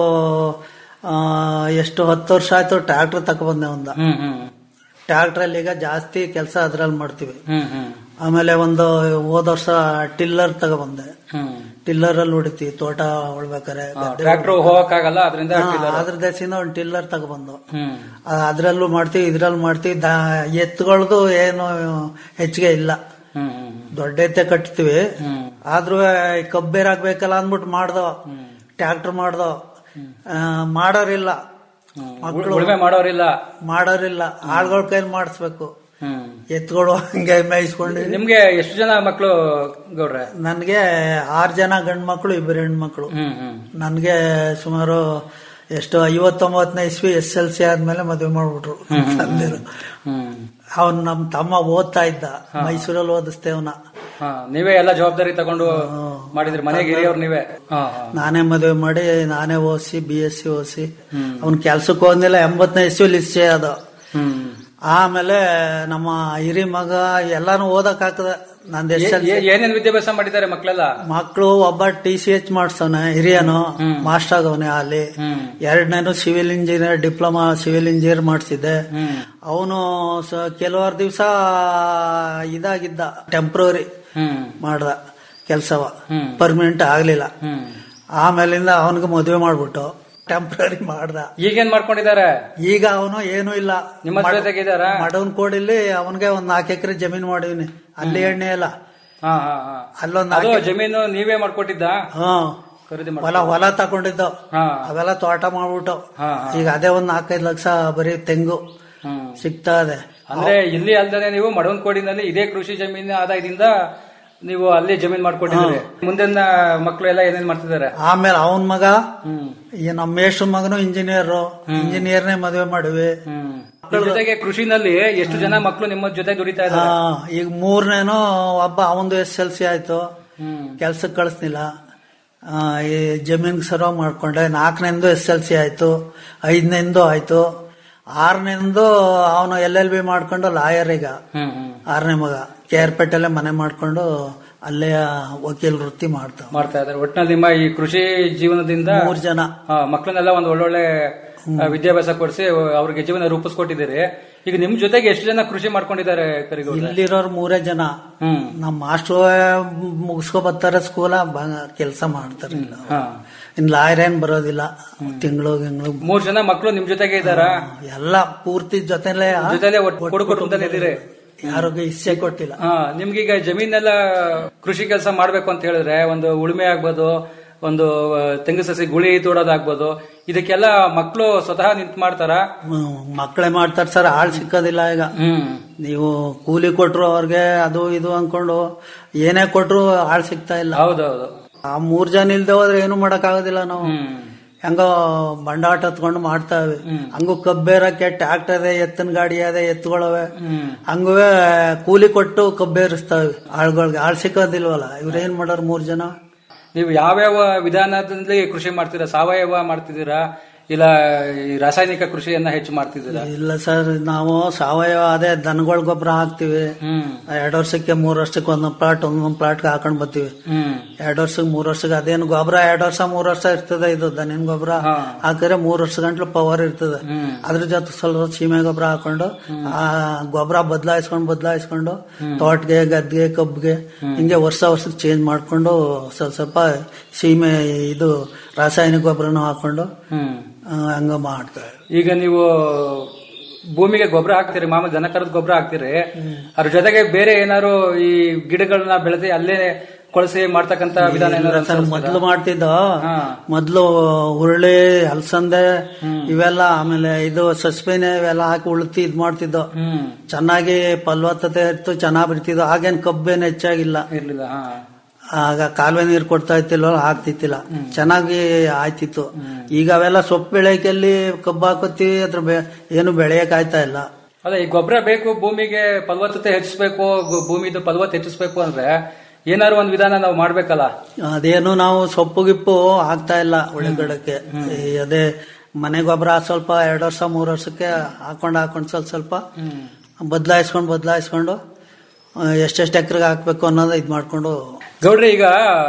ಆ, ಎಷ್ಟು ಹತ್ತು ವರ್ಷ ಆಯ್ತು ಟ್ರ್ಯಾಕ್ಟರ್ ತಗೊಬಂದೆ ಒಂದ ಹ್ಮ್ ಹ್ಮ್ ಟ್ರ್ಯಾಕ್ಟರ್ ಅಲ್ಲಿ ಈಗ ಜಾಸ್ತಿ ಕೆಲಸ ಅದ್ರಲ್ಲಿ ಮಾಡ್ತೀವಿ ಹ್ಮ್ ಹ್ಮ್ ಆಮೇಲೆ ಒಂದು ಹೋದ ವರ್ಷ ಟಿಲ್ಲರ್ ತಗೊಬಂದೆ ಹ್ಮ್ ಟಿಲ್ಲರ್ ಅಲ್ಲಿ ಹೊಡಿತೀವಿ ತೋಟ ಉಳ್ಬೇಕಾರೆ ಗದ್ದೆ ಟ್ರಾಕ್ಟರ್ ಹೋಗಕ್ಕಾಗಲ್ಲ ಅದರಿಂದ ಹಾ, ಅದ್ರ ದೇಶದಿಂದ ಒಂದು ಟಿಲ್ಲರ್ ತಗೊಬಂದು ಹ್ಮ್ ಆ, ಅದ್ರಲ್ಲೂ ಮಾಡ್ತೀವಿ ಇದ್ರಲ್ಲಿ ಮಾಡ್ತೀವಿ ದಾ- ಎತ್ತುಗಳದು ಏನು ಹೆಚ್ಚಿಗೆ ಇಲ್ಲ ಹ್ಮ್ ಹ್ಮ್ ದೊಡ್ಡ ಎತ್ತೆ ಕಟ್ತೀವಿ ಹ್ಮ್ ಆದ್ರೂ ಕಬ್ಬೇರಾಗ್ಬೇಕಲ್ಲ ಅಂದ್ಬಿಟ್ಟು ಮಾಡ್ದೋ ಟ್ರ್ಯಾಕ್ಟರ್ ಮಾಡ್ದೋ ಆ, ಮಾಡೋರಿಲ್ಲ ಹ್ಮ್ ಉಳುಮೆ ಮಾಡೋರಿಲ್ಲ ಮಾಡೋರಿಲ್ಲ ಆಳ್ಗಳ ಕೈಲಿ ಮಾಡಿಸ್ಬೇಕು ಹ್ಮ್ ಎತ್ತುಗಳು ಹಂಗೆ ಮೇಯಿಸ್ಕೊಂಡು ನಿಮ್ಗೆ ಎಷ್ಟು ಜನ ಮಕ್ಕಳು ಗೌಡ್ರೆ ನನ್ಗೆ ಆರ್ ಜನ ಗಂಡ್ ಮಕ್ಳು ಇಬ್ಬರು ಹೆಣ್ಮಕ್ಳು ಹ್ಮ್ ಹ್ಮ್ ನನ್ಗೆ ಸುಮಾರು ಎಷ್ಟು ಐವತ್ತೊಂಬತ್ತನೇ ಇಸ್ವಿ ಎಸ್ ಎಲ್ ಸಿ ಆದ್ಮೇಲೆ ಮದುವೆ ಮಾಡ್ಬಿಟ್ರು ತಂದಿರು ಹ್ಮ್ ಅವನ್ ನಮ್ ತಮ್ಮ ಓದ್ತಾ ಇದ್ದ ಮೈಸೂರಲ್ಲಿ ಓದಿಸ್ತೇವನ ಹಾ ನೀವೇ ಎಲ್ಲ ಜವಾಬ್ದಾರಿ ತಗೊಂಡು ಮಾಡಿದ್ರಿ ಮನೆಗೆ ಹಿರಿಯವ್ರು ನೀವೇ ಹಾ ಹಾ ನಾನೇ ಮದುವೆ ಮಾಡಿ ನಾನೇ ಓದಿಸಿ ಬಿ ಎಸ್ ಸಿ ಓದಿಸಿ ಅವ್ನ್ ಕೆಲ್ಸಕ್ಕೆ ಹೋದ್ನಿಲ್ಲ ಎಂಬತ್ತನೇ ಇಸ್ವಿಲಿ ಇಷ್ಟೇ ಅದು ಹ್ಮ್ ಆಮೇಲೆ ನಮ್ಮ ಹಿರಿ ಮಗ ಎಲ್ಲಾನು ಓದಕ್ ಹಾಕದ ನಂದ್ ಎಸ್ ಎಲ್ ಏ- ಏನೇನ್ ವಿದ್ಯಾಭ್ಯಾಸ ಮಾಡಿದ್ದಾರೆ ಮಕ್ಕಳೆಲ್ಲ ಮಕ್ಕಳು ಒಬ್ಬ ಟಿ ಸಿ ಎಚ್ ಮಾಡ್ಸವನೆ ಹಿರಿಯನು ಮಾಸ್ಟರ್ ಆಗವನೆ ಅಲ್ಲಿ ಹ್ಮ್ ಎರಡನೇನು civil engineer diploma civil engineer ಮಾಡ್ಸಿದ್ದೆ ಹ್ಮ್ ಅವನು ಕೆಲವಾರು ದಿವಸ ಇದಾಗಿದ್ದ ಟೆಂಪ್ರವರಿ ಹ್ಮ್ ಮಾಡ್ದ ಕೆಲ್ಸವ ಹ್ಮ್. ಪರ್ಮನೆಂಟ್ ಆಗ್ಲಿಲ್ಲ ಹ್ಮ್ ಆಮೇಲಿಂದ ಅವನಿಗೆ ಮದುವೆ ಮಾಡ್ಬಿಟ್ಟು ಟೆಂಪ್ರರಿ ಮಾಡ್ದ ಈಗೇನ್ ಮಾಡ್ಕೊಂಡಿದ್ದಾರೆ ಈಗ ಅವನು ಏನೂ ಇಲ್ಲ ನಿಮ್ಮ ಹತ್ರ ತೆಗಿದಾರ ಮಡವನ್ ಕೋಡಿಲಿ ಅವನಿಗೆ ಒಂದ್ ನಾಲ್ಕು ಎಕರೆ ಜಮೀನ್ ಮಾಡಿವ್ನಿ ಅಲ್ಲಿ ಎಣ್ಣೆ ಇಲ್ಲ ಹಾ ಹಾ ಹಾ ಅಲ್ಲೊಂದ್ ಅದು ನಾಲ್ಕು ಜಮೀನು ನೀವೇ ಮಾಡ್ಕೊಟ್ಟಿದ್ದ ಹ್ಮ್ ಖರೀದಿ ಮಾಡಿ ಹೊಲ ಹೊಲ ತಗೊಂಡಿದ್ದು ಹಾ ಅವೆಲ್ಲ ತೋಟ ಮಾಡ್ಬಿಟ್ಟು ಹಾ ಈಗ ಅದೇ ಒಂದ್ ನಾಲ್ಕೈದು ಲಕ್ಷ ಬರೀ ತೆಂಗು ಹ್ಮ್ ಸಿಗ್ತಾ ಇದೆ ಅಂದ್ರೆ ಇಲ್ಲಿ ಅಲ್ದೇ ನೀವು ಮಡವನ್ಕೋಡಿನಲ್ಲಿ ಇದೇ ಕೃಷಿ ಜಮೀನಿನ ಆದಾಯದಿಂದ ನೀವು ಅಲ್ಲಿ ಜಮೀನ್ ಮಾಡ್ಕೊಂಡಿದ್ದೀರಿ ಮುಂದಿನ ಮಕ್ಕಳು ಎಲ್ಲ ಏನೇನ್ ಮಾಡ್ತಿದ್ದಾರೆ ಆಮೇಲೆ ಅವನ್ ಮಗ ಹ್ಮ್ ಈ ನಮ್ಮ ಮೇಷ್ಟ್ರ ಮಗನು ಇಂಜಿನಿಯರ್ ಇಂಜಿನಿಯರ್ನೇ ಮದುವೆ ಮಾಡಿವಿ ಹ್ಮ್ ಮಕ್ಕಳು ಜೊತೆಗೆ ಕೃಷಿನಲ್ಲಿ ಎಷ್ಟು ಜನ ಮಕ್ಕಳು ನಿಮ್ಮ ಜೊತೆ ದುಡಿತಾ ಆ, ಇದ್ದಾರೆ ಈಗ ಮೂರನೇನೋ ಒಬ್ಬ ಅವಂದು ಎಸ್ ಎಲ್ ಸಿ ಆಯ್ತು ಹ್ಮ್ ಕೆಲ್ಸಕ್ಕೆ ಕಳಿಸ್ನಿಲ್ಲ ಆ, ಈ ಜಮೀನ್ಗೆ ಸರ್ವ ಮಾಡ್ಕೊಂಡೆ ನಾಲ್ಕನೇಂದು ಎಸ್ ಎಲ್ ಸಿ ಆಯ್ತು ಐದನೇಂದು ಆಯ್ತು ಆರನೇಂದು ಅವನು ಎಲ್ ಎಲ್ ಬಿ ಮಾಡ್ಕೊಂಡು ಲಾಯರ್ ಈಗ ಹ್ಮ್ ಹ್ಮ್ ಆರನೇ ಮಗ ಕೆ ಆರ್ ಪೇಟೆಲ್ಲೇ ಮನೆ ಮಾಡ್ಕೊಂಡು ಅಲ್ಲೇ ವಕೀಲ ವೃತ್ತಿ ಮಾಡ್ತಾವ ಮಾಡ್ತಾ ಇದ್ದಾರೆ ಒಟ್ಟಿನಲ್ಲಿ ನಿಮ್ಮ ಈ ಕೃಷಿ ಜೀವನದಿಂದ ಮೂರ್ ಜನ ಆ, ಮಕ್ಕಳನ್ನೆಲ್ಲ ಒಂದು ಒಳ್ಳೊಳ್ಳೆ ಆ, ವಿದ್ಯಾಭ್ಯಾಸ ಕೊಡಿಸಿ ಅವ್ರಿಗೆ ಜೀವನ ರೂಪಿಸ್ಕೊಟ್ಟಿದ್ದೀರಿ ಈಗ ನಿಮ್ ಜೊತೆಗೆ ಎಷ್ಟು ಜನ ಕೃಷಿ ಮಾಡ್ಕೊಂಡಿದ್ದಾರೆ ಕರಿಗೌಡ ಇಲ್ಲಿರೋರು ಮೂರೇ ಜನ ಹ್ಮ್ ನಮ್ಮ ಮಾಸ್ಟ್ರು ಮುಗಿಸ್ಕೊ ಬರ್ತಾರೆ ಸ್ಕೂಲ ಕೆಲಸ ಮಾಡ್ತಾರೆ ಇಲ್ಲ ಹಾ ಇನ್ ಲಾಯರ್ ಏನ್ ಬರೋದಿಲ್ಲ ತಿಂಗಳು ಗಿಂಗಳು ಮೂರ್ ಜನ ಮಕ್ಕಳು ನಿಮ್ ಜೊತೆಗೆ ಇದ್ದಾರಾ ಎಲ್ಲ ಪೂರ್ತಿ ಜೊತೆಲೆ ಜೊತೆಲೆ ಒಟ್ಟು ಕೊಡು ಕುಟುಂಬದಲ್ಲಿ ಇದ್ದೀರಿ ಯಾರಿಗೂ ಇಷ್ಟೇ ಕೊಟ್ಟಿಲ್ಲ ಹಾ ನಿಮ್ಗೀಗ ಜಮೀನೆಲ್ಲ ಕೃಷಿ ಕೆಲಸ ಮಾಡ್ಬೇಕು ಅಂತ ಹೇಳಿದ್ರೆ ಒಂದು ಉಳುಮೆ ಆಗ್ಬೋದು ಒಂದು ಆ, ತೆಂಗು ಸಸಿ ಗುಳಿ ತೋಡೋದಾಗ್ಬೋದು ಇದಕ್ಕೆಲ್ಲ ಮಕ್ಕಳು ಸ್ವತಃ ನಿಂತ್ ಮಾಡ್ತಾರ ಹ್ಮ್, ಮಕ್ಕಳೇ ಮಾಡ್ತಾರೆ ಸರ್ ಆಳ್ ಸಿಕ್ಕೋದಿಲ್ಲ ಈಗ ಹ್ಮ್ ನೀವು ಕೂಲಿ ಕೊಟ್ರು ಅವ್ರಿಗೆ ಅದು ಇದು ಅನ್ಕೊಂಡು ಏನೇ ಕೊಟ್ರು ಆಳ್ ಸಿಗ್ತಾ ಇಲ್ಲ ಹೌದೌದು ಆ ಮೂರ್ ಜನ ಇಲ್ದೆ ಹೋದ್ರೆ ಏನು ಮಾಡಕ್ ಆಗೋದಿಲ್ಲ ನಾವು ಹ್ಮ್ ಹೆಂಗೋ ಬಂಡಾಟ ಹತ್ಕೊಂಡು ಮಾಡ್ತಾವೆ ಹಂಗು ಕಬ್ಬೇರಕ್ಕೆ ಟ್ರ್ಯಾಕ್ಟರ್ ಎತ್ತಿನ ಗಾಡಿ ಅದೇ ಎತ್ತುಗಳವೆ ಹ್ಮ್ ಹಂಗುವೆ ಕೂಲಿ ಕೊಟ್ಟು ಕಬ್ಬೇರಿಸ್ತಾವೆ ಆಳ್ಗಳ್ಗೆ ಆಳ್ ಸಿಕ್ಕೋದಿಲ್ವಲ್ಲ ಇವ್ರೇನ್ ಮಾಡೋರು ಮೂರ್ ಜನ ನೀವು ಯಾವ್ಯಾವ ವಿಧಾನದಲ್ಲಿ ಕೃಷಿ ಮಾಡ್ತೀರಾ ಸಾವಯವ ಮಾಡ್ತಿದ್ದೀರಾ ಇಲ್ಲ ಈ ರಾಸಾಯನಿಕ ಕೃಷಿಯನ್ನ ಹೆಚ್ಚು ಮಾಡ್ತಿದ್ದೀರಾ ಇಲ್ಲ ಸರ್ ನಾವು ಸಾವಯವ ಅದೇ ದನಗಳ ಗೊಬ್ಬರ ಹಾಕ್ತಿವಿ ಹ್ಮ್ ಎರಡು ವರ್ಷಕ್ಕೆ ಮೂರ್ ವರ್ಷಕ್ಕೆ ಒಂದೊಂದ್ ಪ್ಲಾಟ್ ಒಂದೊಂದ್ ಪ್ಲಾಟ್ಗೆ ಹಾಕೊಂಡ್ ಬರ್ತೀವಿ ಹ್ಮ್ ಎರಡು ವರ್ಷಕ್ಕೆ ಮೂರ್ ವರ್ಷಕ್ಕೆ ಅದೇನು ಗೊಬ್ಬರ ಎರಡು ವರ್ಷ ಮೂರ್ ವರ್ಷ ಇರ್ತದೆ ಇದು ದನಿನ ಗೊಬ್ಬರ ಹಾ. ಹಾಕಿದ್ರೆ ಮೂರ್ ವರ್ಷ ಗಂಟ್ಲು ಪವರ್ ಇರ್ತದೆ ಹ್ಮ್ ಅದ್ರ ಜೊತೆ ಸ್ವಲ್ಪ ಸೀಮೆ ಗೊಬ್ಬರ ಹಾಕೊಂಡು ಆ ಗೊಬ್ಬರ ಬದಲಾಯಿಸ್ಕೊಂಡು ಬದಲಾಯಿಸ್ಕೊಂಡು ತೋಟಗೆ ಗದ್ಗೆ ಕಬ್ಬಿಗೆ ಹಿಂಗೆ ವರ್ಷ ವರ್ಷಕ್ಕೆ ಚೇಂಜ್ ಮಾಡ್ಕೊಂಡು ಸ್ವಲ್ಪ ಸ್ವಲ್ಪ ಸೀಮೆ ಇದು ರಾಸಾಯನಿಕ ಗೊಬ್ಬರನು ಹಾಕೊಂಡು ಹ್ಮ್ ಆ, ಹಂಗ ಮಾಡ್ತಾರೆ ಈಗ ನೀವು ಭೂಮಿಗೆ ಗೊಬ್ಬರ ಹಾಕ್ತೀರಿ ಮಾಮೂಲಿ ದನ ಕರದ ಗೊಬ್ಬರ ಹಾಕ್ತೀರಿ ಅದ್ರ ಜೊತೆಗೆ ಬೇರೆ ಏನಾದ್ರು ಈ ಗಿಡಗಳನ್ನ ಬೆಳೆದಿ ಅಲ್ಲೇ ಕೊಳಸಿ ಮಾಡ್ತಕ್ಕಂತ ವಿಧಾನ ಏನಾದ್ರು ಸರ್ ಅನುಸರಿಸ್ತೀರಾ? ಮೊದ್ಲು ಮಾಡ್ತಿದ್ದ ಹಾ. ಮೊದ್ಲು ಹುರುಳಿ ಅಲಸಂದೆ ಇವೆಲ್ಲ ಆಮೇಲೆ ಇದು ಸಸ್ಪೇನೆ ಇವೆಲ್ಲ ಹಾಕಿ ಉಳ್ತಿ ಇದ್ ಮಾಡ್ತಿದ್ದೋ ಹ್ಮ್ ಚೆನ್ನಾಗಿ ಫಲವತ್ತತೆ ಇತ್ತು ಚೆನ್ನಾಗಿ ಬಿಡ್ತಿದ್ವು ಆಗೇನ್ ಕಬ್ಬೇನ್ ಹೆಚ್ಚಾಗಿಲ್ಲ ಇರ್ಲಿಲ್ಲ ಹಾ ಆಗ ಕಾಲುವೆ ನೀರು ಕೊಡ್ತಾ ಇತ್ತಿಲ್ವ ಆಗ್ತಿತ್ತಿಲ್ಲ ಚೆನ್ನಾಗಿ ಆಯ್ತಿತ್ತು ಈಗ ಅವೆಲ್ಲ ಸೊಪ್ಪು ಬೆಳೆಯಕಲ್ಲಿ ಕಬ್ಬು ಹಾಕೋತೀವಿ ಅದ್ರ ಬೆ- ಏನು ಬೆಳೆಯಕ್ ಆಯ್ತಾ ಇಲ್ಲ ಅಲ್ಲ ಈ ಗೊಬ್ಬರ ಬೇಕು ಭೂಮಿಗೆ ಫಲವತ್ತತೆ ಹೆಚ್ಚಿಸ್ಬೇಕು ಗು- ಭೂಮಿದು ಫಲವತ್ತೆ ಹೆಚ್ಚಿಸ್ಬೇಕು ಅಂದ್ರೆ ಏನಾದ್ರು ಒಂದ್ ವಿಧಾನ ನಾವು ಮಾಡ್ಬೇಕಲ್ಲ ಅದೇನು ನಾವು ಸೊಪ್ಪು ಗಿಪ್ಪು ಆಗ್ತಾ ಇಲ್ಲ ಒಳಗಡಕ್ಕೆ ಈ ಅದೇ ಮನೆ ಗೊಬ್ಬರ ಸ್ವಲ್ಪ ಎರಡು ವರ್ಷ ಮೂರು ವರ್ಷಕ್ಕೆ ಹಾಕೊಂಡು ಹಾಕೊಂಡು ಸ್ವಲ್ಪ ಸ್ವಲ್ಪ ಬದಲಾಯಿಸ್ಕೊಂಡು ಬದಲಾಯಿಸ್ಕೊಂಡು ಎಷ್ಟೆಷ್ಟು ಎಕರೆಗೆ ಹಾಕ್ಬೇಕು ಅನ್ನೋದು ಇದು ಮಾಡ್ಕೊಂಡು ಗೌಡ್ರೆ ಈಗ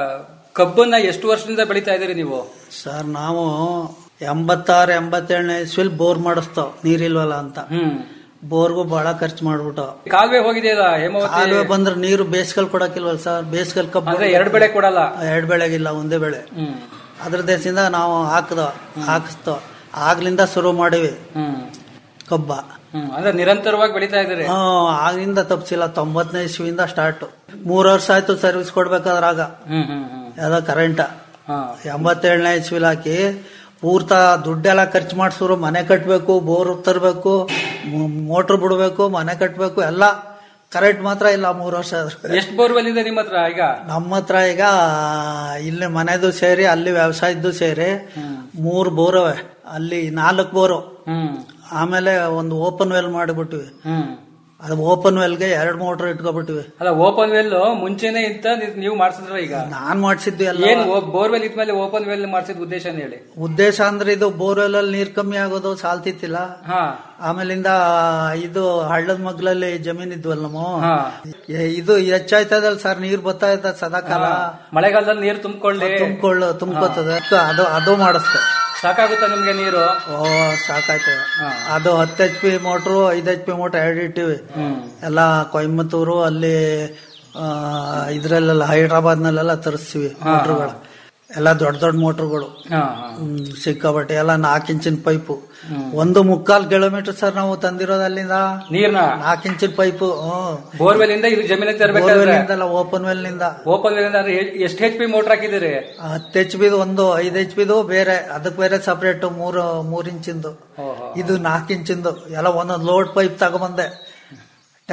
ಕಬ್ಬನ್ನ ಎಷ್ಟು ವರ್ಷದಿಂದ ಬೆಳಿತಾ ಇದೀರಿ ನೀವು ಸರ್ ನಾವು ಎಂಬತ್ತಾರು ಎಂಬತ್ತೇಳನೇ ಇಸ್ವಿಲ್ ಬೋರ್ ಮಾಡಿಸ್ತಾವ್ ನೀರಿಲ್ವಲ್ಲ ಅಂತ ಹ್ಮ್ ಬೋರ್ಗೂ ಬಹಳ ಖರ್ಚು ಮಾಡ್ಬಿಟ್ಟು ಕಾಲುವೆ ಹೋಗಿದೆಯಲ್ಲ ಹೇಮಾವತಿ ಕಾಲುವೆ ಬಂದ್ರೆ ನೀರು ಬೇಸಿಗೆಲ್ ಕೊಡಕ್ಕಿಲ್ವಲ್ಲ ಸರ್ ಬೇಸಿಗೆಲ್ ಕಬ್ಬು ಅಂದ್ರೆ ಎರಡ್ ಬೆಳೆ ಕೊಡಲ್ಲ ಎರಡು ಬೆಳೆಗಿಲ್ಲ ಒಂದೇ ಬೆಳೆ ಹ್ಮ್ ಅದ್ರ ದೇಶದಿಂದ ನಾವು ಹಾಕ್ದ ಹಾಕಿಸ್ತೋ ಆಗ್ಲಿಂದ ಶುರು ಮಾಡಿವಿ ಹ್ಮ್ ಕಬ್ಬ ಹ್ಮ್ ಅಂದ್ರೆ ನಿರಂತರವಾಗಿ ಬೆಳಿತಾ ಇದ್ದೀರಿ ಆ, ಆಗಿಂದ ತಪ್ಸಿಲ್ಲ ತೊಂಬತ್ತನೇ ಇಸ್ವಿಯಿಂದ ಸ್ಟಾರ್ಟ್ ಮೂರ್ ವರ್ಷ ಆಯ್ತು ಸರ್ವಿಸ್ ಕೊಡ್ಬೇಕಾದ್ರಾಗ ಹ್ಮ್ ಹ್ಮ್ ಹ್ಮ್ ಯಾವ್ದೋ ಕರೆಂಟ ಹಾ ಎಂಬತ್ತೇಳನೇ ಇಸ್ವಿಲ್ ಹಾಕಿ ಪೂರ್ತ ದುಡ್ಡೆಲ್ಲ ಖರ್ಚು ಮಾಡಿಸೋರು ಮನೆ ಕಟ್ಟಬೇಕು ಬೋರ್ ತರಬೇಕು ಮೋಟ್ರ್ ಬಿಡಬೇಕು ಮನೆ ಕಟ್ಟಬೇಕು ಎಲ್ಲ ಕರೆಂಟ್ ಮಾತ್ರ ಇಲ್ಲ ಮೂರು ವರ್ಷ ಆದ್ರೆ ಎಷ್ಟು ಬೋರ್ವೆಲ್ ಇದೆ ನಿಮ್ಮ ಹತ್ರ ಈಗ ನಮ್ಮ ಹತ್ರ ಈಗ ಇಲ್ಲಿ ಮನೆದು ಸೇರಿ ಅಲ್ಲಿ ವ್ಯವಸಾಯದ್ದು ಸೇರಿ ಮೂರು ಬೋರವೆ ಅಲ್ಲಿ ನಾಲ್ಕು ಬೋರು ಹ್ಮ್ ಆಮೇಲೆ ಒಂದು ಓಪನ್ ವೆಲ್ ಮಾಡಿಬಿಟ್ವಿ ಹ್ಮ್ ಅದು ಓಪನ್ ವೆಲ್ಗೆ ಎರಡು ಮೋಟರ್ ಇಟ್ಕೊಬಿಟ್ವಿ ಅಲ್ಲ ಓಪನ್ ವೆಲ್ ಮುಂಚೆನೆ ಇತ್ತ ನೀವ್- ನೀವು ಮಾಡ್ಸಿದ್ರ ಈಗ ನಾನ್ ಮಾಡಿಸಿದ್ದು ಎಲ್ಲ ಏನ್ ಬೋರ್ವೆಲ್ ಇದ್ಮೇಲೆ ಓಪನ್ ವೆಲ್ ಮಾಡ್ಸಿದ ಉದ್ದೇಶ ಏನ್ ಹೇಳಿ ಉದ್ದೇಶ ಅಂದ್ರೆ ಇದು ಬೋರ್ವೆಲ್ ಅಲ್ಲಿ ನೀರ್ ಕಮ್ಮಿ ಆಗೋದು ಸಾಲ್ತಿತ್ತಿಲ್ಲ ಹಾ ಆಮೇಲಿಂದ ಇದು ಹಳ್ಳದ ಮಗ್ಲಲ್ಲಿ ಜಮೀನ್ ಇದ್ವಲ್ಲ ನಮ್ಮ ಹಾ ಏ, ಇದು ಹೆಚ್ಚಾಯ್ತದಲ್ಲ ಸರ್ ನೀರ್ ಬರ್ತಾ ಇರ್ತದೆ ಸದಾಕಾಲ ಮಳೆಗಾಲದಲ್ಲಿ ನೀರು ತುಂಬಿಕೊಳ್ಳಿ ತುಂಬಿಕೊಳ್ಳು ತುಂಬ್ಕೋತದೆ ಅದು ಅದು ಮಾಡಿಸ್ತೆ ಸಾಕಾಗುತ್ತಾ ನಿಮ್ಗೆ ನೀರು ಓ ಸಾಕಾಯ್ತದೆ ಹಾ. ಅದು ಹತ್ತು ಎಚ್ ಪಿ ಮೋಟ್ರು ಐದು ಎಚ್ ಪಿ ಮೋಟ್ರ್ ಎರಡು ಇಟ್ಟಿವಿ ಹ್ಮ್ ಎಲ್ಲ ಕೊಯಮತ್ತೂರು ಅಲ್ಲಿ ಆ, ಇದ್ರಲ್ಲೆಲ್ಲ ಹೈದ್ರಾಬಾದ್ನಲ್ಲೆಲ್ಲ ತರಿಸ್ತೀವಿ ಮೋಟ್ರುಗಳು ಎಲ್ಲ ದೊಡ್ಡ ದೊಡ್ಡ ಮೋಟ್ರುಗಳು ಹಾ ಹಾ ಹ್ಮ್, ಸಿಕ್ಕಾಪಟ್ಟೆ ಎಲ್ಲ ನಾಲ್ಕು ಇಂಚಿನ ಪೈಪು ಒಂದು ಮುಕ್ಕಾಲ್ ಕಿಲೋಮೀಟರ್ ಸರ್ ನಾವು ತಂದಿರೋದು ಅಲ್ಲಿಂದ ನೀರ್ನ ನಾಲ್ಕು ಇಂಚಿನ ಪೈಪು ಹ್ಮ್ ಬೋರ್ವೆಲ್ ಇಂದ ಇದು ಜಮೀನಿಗೆ ತರಬೇಕಾದ್ರೆ ಓಪನ್ ವೆಲ್ ನಿಂದ ಓಪನ್ ವೆಲ್ ಅಂದ್ರೆ ಎಷ್ಟು ಹೆಚ್ ಪಿ ಮೋಟರ್ ಹಾಕಿದಿರಿ ಹತ್ತು ಎಚ್ ಬಿದು ಒಂದು ಐದು ಎಚ್ ಬಿದು ಬೇರೆ ಅದಕ್ಕೆ ಬೇರೆ ಸಪರೇಟ್ ಮೂರು ಮೂರ್ ಇಂಚಿಂದು ಓಹೋ. ಇದು ನಾಲ್ಕು ಇಂಚಿಂದು ಎಲ್ಲ ಒಂದೊಂದು ಲೋಡ್ ಪೈಪ್ ತಗೊಂಬಂದೆ